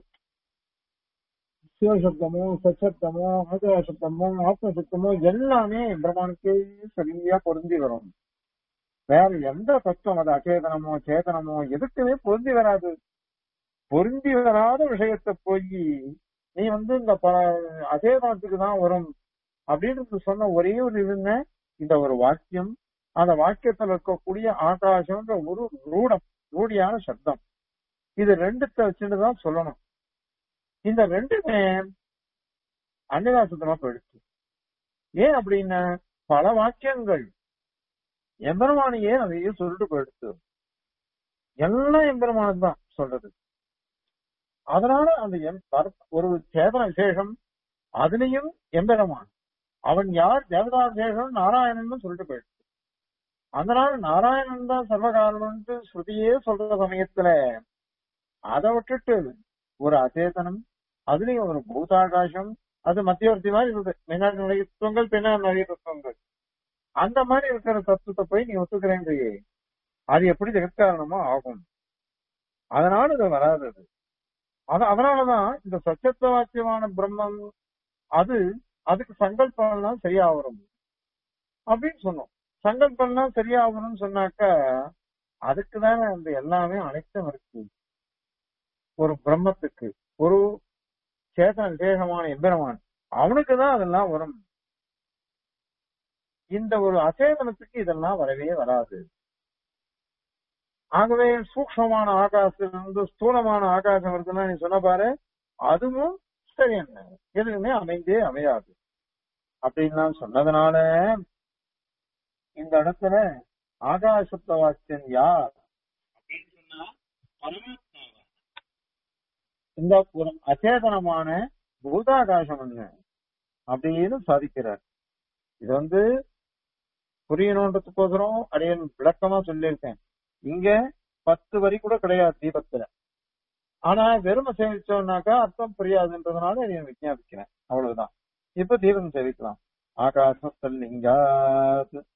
Speaker 1: சிவசப்தமோ சச்சப்தமோ ஆதர சப்தமோ ஆத்மசப்தமோ எல்லாமே பிரம்மானுக்கு சரியா பொருந்தி வரும் வேற எந்த தத்துவம் அது அச்சேதனமோ சேதனமோ எதுக்குமே பொருந்தி வராது பொருந்தி வராத விஷயத்தை போய் நீ வந்து இந்த ப அச்சேதனத்துக்கு தான் வரும் அப்படின்னு சொன்ன ஒரே ஒரு இதுங்க இந்த ஒரு வாக்கியம் அந்த வாக்கியத்துல இருக்கக்கூடிய ஆகாசம்ன்ற ஒரு ரூடம் ரூடியான சப்தம் இது ரெண்டுத்த வச்சுட்டு தான் சொல்லணும் இந்த ரெண்டுமே அன்னதாசத்தமா போயிடுச்சு ஏன் அப்படின்னா பல வாக்கியங்கள் எம்பெருமானையே அதையே சொல்லிட்டு போயிடுச்சு எல்லாம் எம்பெருமானது தான் சொல்றது அதனால அந்த எம்- பர- ஒரு சேதன விசேஷம் அதுலயும் எம்பெருமான் அவன் யார் தேவதா விசேஷம் நாராயணன் சொல்லிட்டு போயிடுச்சு அதனால நாராயணன் தான் சர்வகாரணம்னு ஸ்ருதியே சொல்ற சமயத்துல அதை விட்டுட்டு ஒரு அச்சேதனம் அதுலயும் ஒரு பூதாகாசம் அது மத்தியவர்த்தி மாதிரி இருக்குது முன்னாடி நிறைய தத்துவங்கள் பின்னாடி நிறைய தத்துவங்கள் அந்த மாதிரி இருக்கிற தத்துவத்தை போய் நீ ஒத்துக்கிறேன்றியே அது எப்படி ஜெகத்காரணமா ஆகும் அதனால இது வராது அது அது அதனாலதான் இந்த சச்சத்த வாக்கியமான பிரம்மம் அது அதுக்கு சங்கல்பம்லாம் சரியா வரும் அப்படின்னு சொன்னோம் சங்கல்பம்லாம் சரியா வரும்னு சொன்னாக்க அதுக்கு தானே அந்த எல்லாமே அனைத்தும் இருக்கு ஒரு பிரம்மத்துக்கு ஒரு சேதன விசேஷமான எம்பெருமான் அவனுக்கு தான் அதெல்லாம் வரும் இந்த ஒரு அச்சேதனத்துக்கு இதெல்லாம் வரவே வராது ஆகவே சூக்ஷமான ஆகாசத்திலிருந்து ஸ்தூலமான ஆகாசம் இருக்குன்னா நீ சொன்ன பாரு அதுவும் சரி என்ன எதுவுமே அமைந்தே அமையாது அப்படின்லாம் சொன்னதுனால இந்த இடத்துல ஆகாசத்த வாக்கியம் யார் அப்படின்னு சொன்னா பரமாத்மாவா இந்த ஒரு அச்சேதனமான பூதாகாசம் என்ன அப்படின்னு சாதிக்கிறார் இது வந்து புரியணுன்றதுக்கோசரம் அடையன் விளக்கமா சொல்லியிருக்கேன் இங்க பத்து வரி கூட கிடையாது தீபத்துல ஆனா வெறுமை சேவிச்சோம்னாக்கா அர்த்தம் புரியாதுன்றதுனால இதை விஞ்ஞாபிக்கிறேன் அவ்வளவுதான் இப்ப தீபம் சேவிக்கலாம் ஆகாசத்தல்லிங்காத்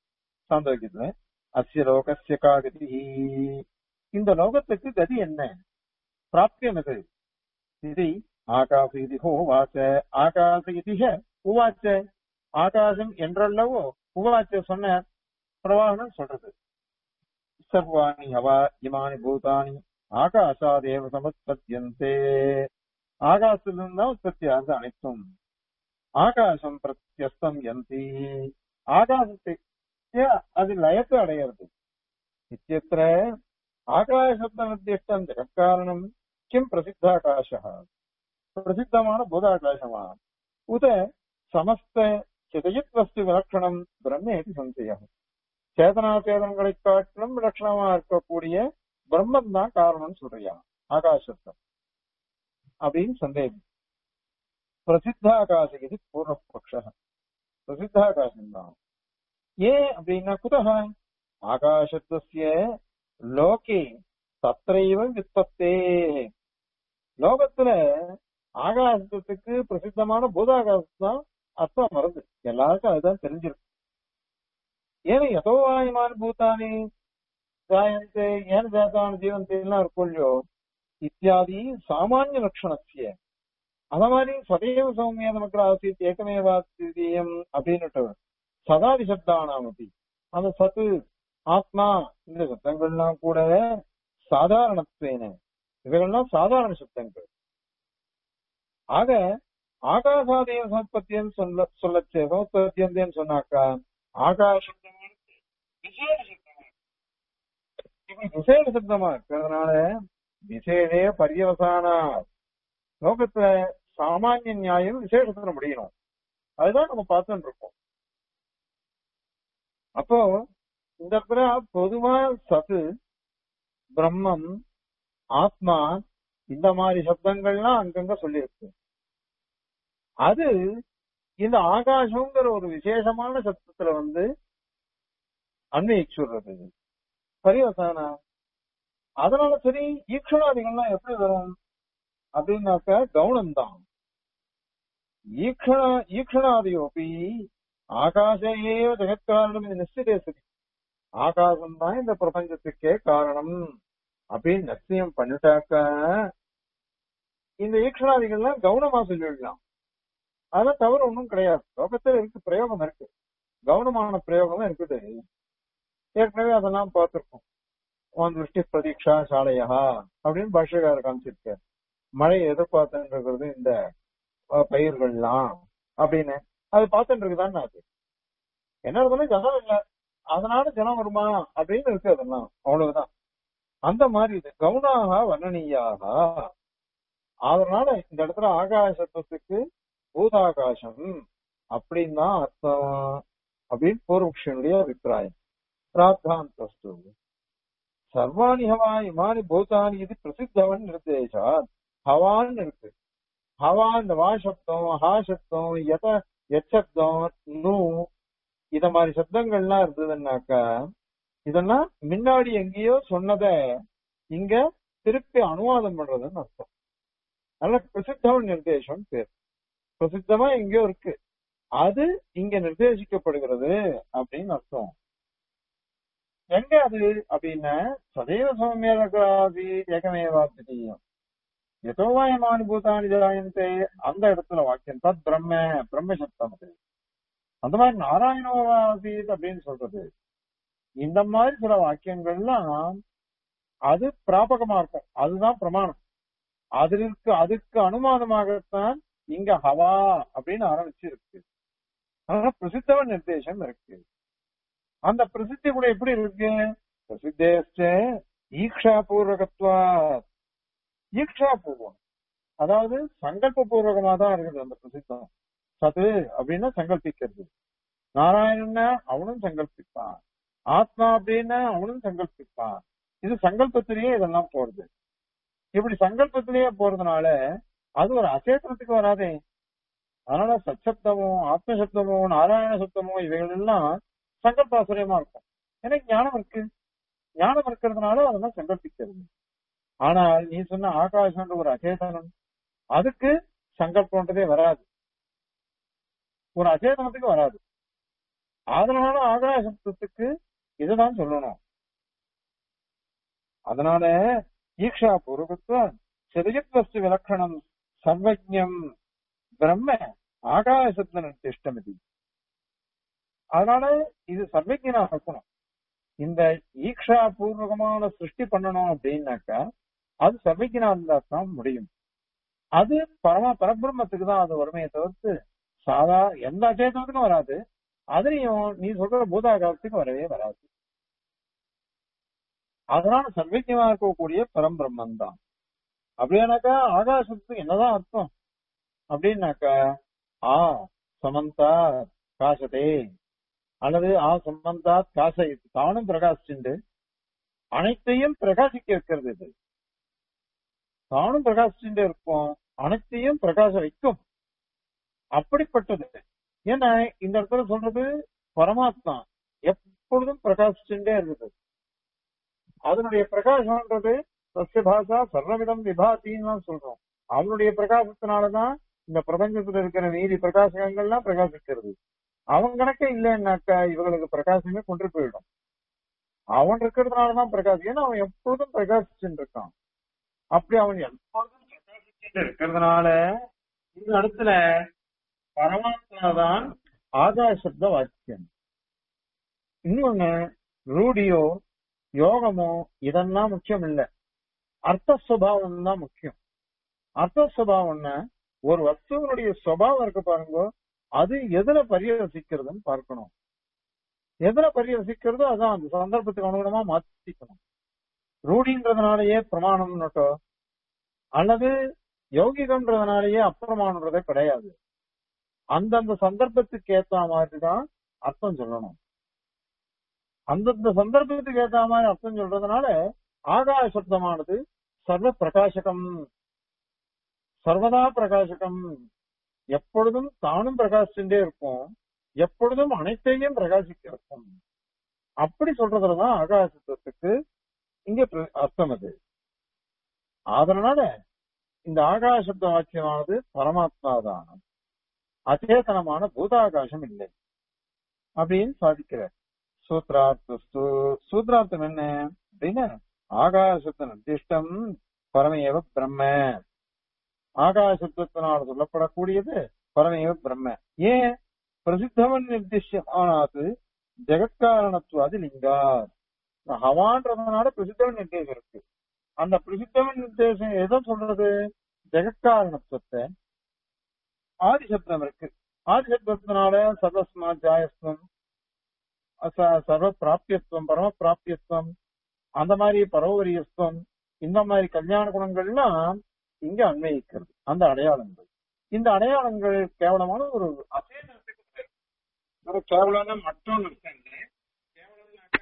Speaker 1: சாந்தோக்கியத்துல அஸ்ய லோகஸ்ய காகதி இந்த லோகத்துக்கு கதி என்ன பிராப்தியம் எது இது ஆகாச இது உவாச்ச ஆகாச இதிக உவாச்ச ஆகாசம் என்றல்லவோ உவாச்ச சொன்ன பிரவாகனம் சொல்றது சர்வாணி ஹவா இமானி பூதானி ஆகாசாதேவ சமத்பத்தியந்தே ஆகாசத்திலிருந்து தான் உற்பத்தி ஆகுது அனைத்தும் ஆகாசம் பிரத்யஸ்தம் யந்தி ஆகாசத்தை ஏன் அது லயத்தை அடையிறது இத்தியத்திர ஆகாசப்த நிர்திஷ்டம் ஜெகத்காரணம் கிம் பிரசித்தாகாச பிரசித்தமான பூதாகாசமா உத சமஸ்த சிதயத் வஸ்து விலட்சணம் பிரம்மேதி சந்தேகம் சேதனா சேதனங்களை காட்டிலும் விலட்சணமா இருக்கக்கூடிய பிரம்மம் தான் காரணம் சொல்றியா ஆகாசத்தை அப்படின்னு சந்தேகம் பிரசித்தாகாச இது பூர்வபக்ஷ பிரசித்தாகாசம் தான் ஏன் அப்படின்னா குதக ஆகாசத்துவசிய லோகே தத்ரைவ விற்பத்தே லோகத்துல ஆகாசத்துக்கு பிரசித்தமான பூதாகாசம் தான் அர்த்தம் வருது எல்லாருக்கும் அதுதான் தெரிஞ்சிருக்கு ஏன்னா எதோ வாயுமான பூத்தானி ஜாயந்தே ஏன ஜாத்தான ஜீவந்தே எல்லாம் இருக்கும் இல்லையோ இத்தியாதி சாமானிய லட்சணத்திய அத மாதிரி சதைவ சௌமிய நமக்கு ஆசித் ஏகமேவாசியம் அப்படின்னுட்டு சதாதி சப்தானாம் அப்படி அந்த சத்து ஆத்மா இந்த சப்தங்கள்லாம் கூட சாதாரணத்துவேன இவைகள்லாம் சாதாரண சப்தங்கள் ஆக ஆகாசாதேவ சமத்பத்தியம் சொல்ல சொல்லச்சே சமத்பத்தியந்தேன்னு சொன்னாக்கா ஆகாசப்தங்களுக்கு விசேஷ சப்தமா இப்படி விசேஷ சப்தமா இருக்கிறதுனால விசேஷே பரியவசானா லோகத்துல சாமானிய நியாயம் விசேஷத்துல முடியணும் அதுதான் நம்ம பார்த்துட்டு இருக்கோம் அப்போ இந்த இடத்துல பொதுவா சத்து பிரம்மம் ஆத்மா இந்த மாதிரி சப்தங்கள்லாம் அங்கங்க சொல்லியிருக்கு அது இந்த ஆகாசங்கிற ஒரு விசேஷமான சப்தத்துல வந்து அன்வயிச்சுடுறது பரிவசானா அதனால சரி ஈக்ஷணாதிகள்லாம் எப்படி வரும் அப்படின்னாக்க கவுனம் தான் ஈக்ஷண ஈக்ஷணாதியோபி ஆகாசையே ஜெகத்காரணம் இது நிச்சயதே சரி ஆகாசம் தான் இந்த பிரபஞ்சத்துக்கே காரணம் அப்படின்னு நிச்சயம் பண்ணிட்டாக்க இந்த ஈக்ஷணாதிகள்லாம் கவனமா சொல்லிடலாம் அதெல்லாம் தவறு ஒன்றும் கிடையாது லோகத்துல இருக்கு பிரயோகம் இருக்கு கவனமான பிரயோகம் இருக்குது ஏற்கனவே அதெல்லாம் பார்த்திருக்கோம் உன் திருஷ்டி பிரதீட்சா சாலையா அப்படின்னு பாஷ்யக்காரர் காமிச்சிருக்காரு மழையை எதிர்பார்த்துட்டு இருக்கிறது இந்த அஹ், பயிர்கள்லாம் அப்படின்னு அது பார்த்துட்டு இருக்குதான்னு அது என்ன இருந்தாலும் ஜனம் இல்ல அதனால ஜனம் வருமா அப்படின்னு இருக்கு அதெல்லாம் அவ்வளவுதான் அந்த மாதிரி இது கவுனாக வர்ணனீயாக அதனால இந்த இடத்துல ஆகாசத்துக்கு பூதாகாசம் அப்படின்னு தான் அர்த்தம் அப்படின்னு பூர்வக்ஷனுடைய அபிப்பிராயம் பிராத்தாந்தஸ்து சர்வாணி ஹவா இமானி பூதானி இது பிரசித்தவன் நிர்தேசா ஹவான்னு இருக்கு ஹவா இந்த வா சப்தம் ஹா சப்தம் எத எச்சப்தம் நூ இத மாதிரி சப்தங்கள்லாம் இருந்ததுன்னாக்கா இதெல்லாம் முன்னாடி எங்கேயோ சொன்னத இங்க திருப்பி அனுவாதம் பண்றதுன்னு அர்த்தம் அதனால பிரசித்தவன் நிர்தேசம் பேர் பிரசித்தமா எங்கேயோ இருக்கு அது இங்க நிர்தேசிக்கப்படுகிறது அப்படின்னு அர்த்தம் எங்க அது அப்படின்னா சதைவ சௌமியராசி ஏகமேவாத்தியம் எதோவாயமானி பூதானி ஜாயந்தே அந்த இடத்துல வாக்கியம் தத் பிரம்ம பிரம்ம சப்தம் அது அந்த மாதிரி நாராயணோவாசீத் அப்படின்னு சொல்றது இந்த மாதிரி சில வாக்கியங்கள்லாம் அது பிராபகமா இருக்கும் அதுதான் பிரமாணம் அதற்கு அதுக்கு அனுமானமாகத்தான் இங்க ஹவா அப்படின்னு ஆரம்பிச்சு இருக்கு ஆனா பிரசித்தவன் நிர்தேசம் இருக்கு அந்த பிரசித்தி கூட எப்படி இருக்கு பிரசித்தேஷ்ட ஈக்ஷா பூர்வகத்வா ஈக்ஷா பூர்வம் அதாவது சங்கல்ப பூர்வகமா தான் இருக்குது அந்த பிரசித்தம் சத்து அப்படின்னா சங்கல்பிக்கிறது நாராயணன்னா அவனும் சங்கல்பிப்பான் ஆத்மா அப்படின்னா அவனும் சங்கல்பிப்பான் இது சங்கல்பத்திலேயே இதெல்லாம் போறது இப்படி சங்கல்பத்திலேயே போறதுனால அது ஒரு அசேத்தனத்துக்கு வராதே அதனால சச்சப்தமோ ஆத்மசப்தமோ நாராயண சப்தமோ இவைகள் எல்லாம் சங்கல்பாசுரியமா இருக்கும் ஏன்னா ஞானம் இருக்கு ஞானம் இருக்கிறதுனால அதெல்லாம் சங்கல்பிக்கிறது ஆனால் நீ சொன்ன ஆகாசம்ன்ற ஒரு அச்சேதனம் அதுக்கு சங்கல்பன்றதே வராது ஒரு அச்சேதனத்துக்கு வராது அதனால ஆகாய சப்தத்துக்கு இதுதான் சொல்லணும் அதனால ஈக்ஷா பூர்வகத்துவம் சிதயத் வஸ்து விலக்கணம் சர்வஜம் பிரம்ம ஆகாய சப்த நிர்திஷ்டம் இது அதனால இது சர்வஜனா இருக்கணும் இந்த ஈக்ஷா பூர்வகமான சிருஷ்டி பண்ணணும் அப்படின்னாக்கா அது சர்வஜனா இருந்தா தான் முடியும் அது பரமா பரபிரம்மத்துக்கு தான் அது வறுமையை தவிர்த்து சாதா எந்த அச்சேதனத்துக்கும் வராது அதுலயும் நீ சொல்ற பூதாகாரத்துக்கு வரவே வராது அதனால சர்வஜமா இருக்கக்கூடிய பரம்பிரம்மன் தான் அப்படியானாக்கா ஆகாசத்துக்கு என்னதான் அர்த்தம் அப்படின்னாக்கா ஆ சமந்தா காசதே அல்லது ஆ சம்பந்தா காச தானும் பிரகாசிச்சுண்டு அனைத்தையும் பிரகாசிக்க இருக்கிறது இது தானும் பிரகாசிச்சுட்டே இருக்கும் அனைத்தையும் பிரகாச வைக்கும் அப்படிப்பட்டது ஏன்னா இந்த இடத்துல சொல்றது பரமாத்மா எப்பொழுதும் பிரகாசிச்சுட்டே இருக்குது அதனுடைய பிரகாசம்ன்றது சசிய பாஷா சர்வவிதம் விபாத்தின்னு தான் சொல்றோம் அவனுடைய பிரகாசத்தினாலதான் இந்த பிரபஞ்சத்துல இருக்கிற மீதி பிரகாசகங்கள்லாம் பிரகாசிக்கிறது அவன் கணக்க இல்லைன்னாக்கா இவங்களுக்கு பிரகாசமே கொண்டு போயிடும் அவன் இருக்கிறதுனாலதான் பிரகாசம் ஏன்னா அவன் எப்பொழுதும் பிரகாசிச்சுட்டு இருக்கான் அப்படி அவன் எப்பொழுதும் பிரகாசிச்சுட்டு இருக்கிறதுனால இந்த இடத்துல பரமாத்மா தான் ஆகாசப்த வாக்கியம் இன்னொன்னு ரூடியோ யோகமோ இதெல்லாம் முக்கியம் இல்ல அர்த்த சுபாவம் தான் முக்கியம் அர்த்த சுபாவம்னா ஒரு வஸ்துவனுடைய சுபாவம் இருக்கு பாருங்க அது எதுல பரியரசிக்கிறதுன்னு பார்க்கணும் எதுல பரியரசிக்கிறதோ அதான் அந்த சந்தர்ப்பத்துக்கு அனுகுணமா மாத்திக்கணும் ரூடின்றதுனாலயே பிரமாணம்னுட்டோ அல்லது யௌகிகம்ன்றதுனாலயே அப்பிரமாணம்ன்றதே கிடையாது அந்தந்த சந்தர்ப்பத்துக்கு ஏத்த மாதிரி தான் அர்த்தம் சொல்லணும் அந்தந்த சந்தர்ப்பத்துக்கு ஏத்த மாதிரி அர்த்தம் சொல்றதுனால ஆகாய சப்தமானது சர்வ பிரகாசகம் சர்வதா பிரகாசகம் எப்பொழுதும் தானும் பிரகாசிச்சுட்டே இருக்கும் எப்பொழுதும் அனைத்தையும் பிரகாசிக்க இருக்கும் அப்படி சொல்றதுலதான் ஆகாசத்துவத்துக்கு இங்க பிர- அர்த்தம் அது அதனால இந்த ஆகாசப்த வாக்கியமானது பரமாத்மா தான் அச்சேதனமான பூதாகாசம் இல்லை அப்படின்னு சாதிக்கிறார் சூத்ரார்த்தஸ்து சூத்ரார்த்தம் என்ன அப்படின்னா ஆகாசத்து நிர்திஷ்டம் பரமேவ பிரம்ம ஆகாசத்துவத்தினால் சொல்லப்படக்கூடியது பரமேவ பிரம்ம ஏன் பிரசித்தவன் நிர்திஷ்யமானது ஜெகத்காரணத்துவாதி லிங்கார் ஹவான்றதுனால பிரசித்தவன் நிர்தேசம் இருக்கு அந்த பிரசித்தவன் நிர்தேசம் எதை சொல்றது ஜெகத்காரணத்துவத்தை ஆதிசப்தம் இருக்கு ஆதிசப்தத்தினால சர்வஸ்மா ஜாயஸ்வம் அச- சர்வ பிராப்தியத்துவம் பரம பிராப்தியத்துவம் அந்த மாதிரி பரோவரியத்துவம் இந்த மாதிரி கல்யாண குணங்கள்லாம் இங்க அன்வயிக்கிறது அந்த அடையாளங்கள் இந்த அடையாளங்கள் கேவலமான ஒரு அசேதனத்துக்கு பேர். ஒரு கேவலம்னா மட்டும் அர்த்தம் இல்லை. கேவலம்னாக்க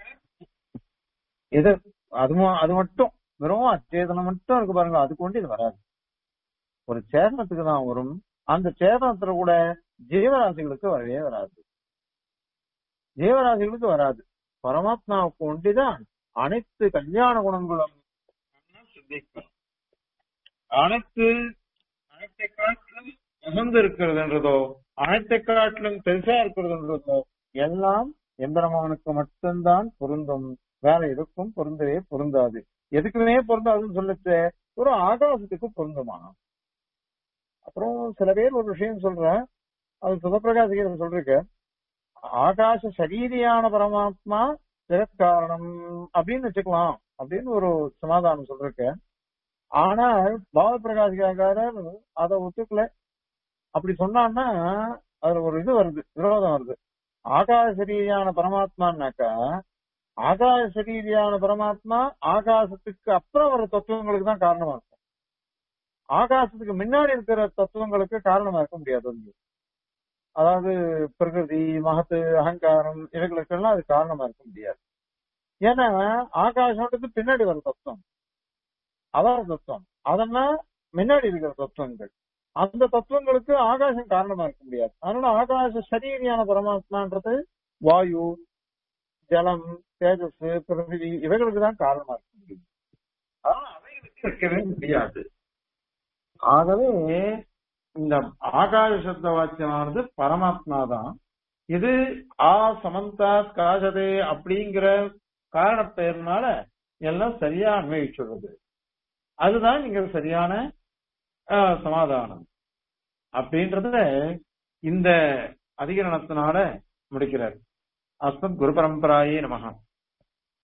Speaker 1: இது அது ம- அது மட்டும் வெறும் அச்சேதனம் மட்டும் இருக்கு பாருங்க அது கொண்டு இது வராது ஒரு சேதனத்துக்கு தான் வரும் அந்த சேதனத்துல கூட ஜீவராசிகளுக்கு வரவே வராது ஜீவராசிகளுக்கு வராது பரமாத்மாவுக்கு ஒண்டிதான் அனைத்து கல்யாண குணங்களும் சித்திக்கும் அனைத்து அனைத்தை காட்டிலும் உகந்து இருக்கிறதுன்றதோ அனைத்தை காட்டிலும் பெருசா இருக்கிறதுன்றதோ எல்லாம் எம்பெருமானுக்கு மட்டும்தான் பொருந்தும் வேற எதுக்கும் பொருந்தவே பொருந்தாது எதுக்குமே பொருந்தாதுன்னு சொல்லிச்சு ஒரு ஆகாசத்துக்கு பொருந்துமா அப்புறம் சில பேர் ஒரு விஷயம் சொல்ற அது சுதப்பிரகாசிகர் சொல்றீங்க ஆகாச சரீரியான பரமாத்மா ஜெகத்காரணம் அப்படின்னு வச்சுக்கலாம் அப்படின்னு ஒரு சமாதானம் சொல்றேன் ஆனால் பாவ பிரகாசிகாரர் அதை ஒத்துக்கல அப்படி சொன்னான்னா அதுல ஒரு இது வருது விரோதம் வருது ஆகாச சரீரியான பரமாத்மான்னாக்கா ஆகாச சரீரியான பரமாத்மா ஆகாசத்துக்கு அப்புறம் வர தத்துவங்களுக்கு தான் காரணமா இருக்கும் ஆகாசத்துக்கு முன்னாடி இருக்கிற தத்துவங்களுக்கு காரணமா இருக்க முடியாது வந்து அதாவது பிரகிருதி மகத்து அகங்காரம் இவைகளுக்கெல்லாம் அது காரணமா இருக்க முடியாது ஏன்னா ஆகாசம்ன்றது பின்னாடி வர தத்துவம் அவர தத்துவம் அதெல்லாம் முன்னாடி இருக்கிற தத்துவங்கள் அந்த தத்துவங்களுக்கு ஆகாசம் காரணமா இருக்க முடியாது அதனால ஆகாச சரீரியான பரமாத்மான்றது வாயு ஜலம் தேஜஸ் பிருத்திவி இவைகளுக்கு தான் காரணமா இருக்க முடியும் அதனால அவைகளுக்கு இருக்கவே முடியாது ஆகவே இந்த ஆகாய சப்த வாக்கியமானது பரமாத்மா தான் இது ஆ சமந்தா காஜதே அப்படிங்கிற காரண பெயர்னால எல்லாம் சரியா அன்வயிச்சுடுறது அதுதான் இங்க சரியான ஆஹ், சமாதானம் அப்படின்றத இந்த அதிகரணத்தினால முடிக்கிறார் அஸ்மத் குரு பரம்பராயே நமகம்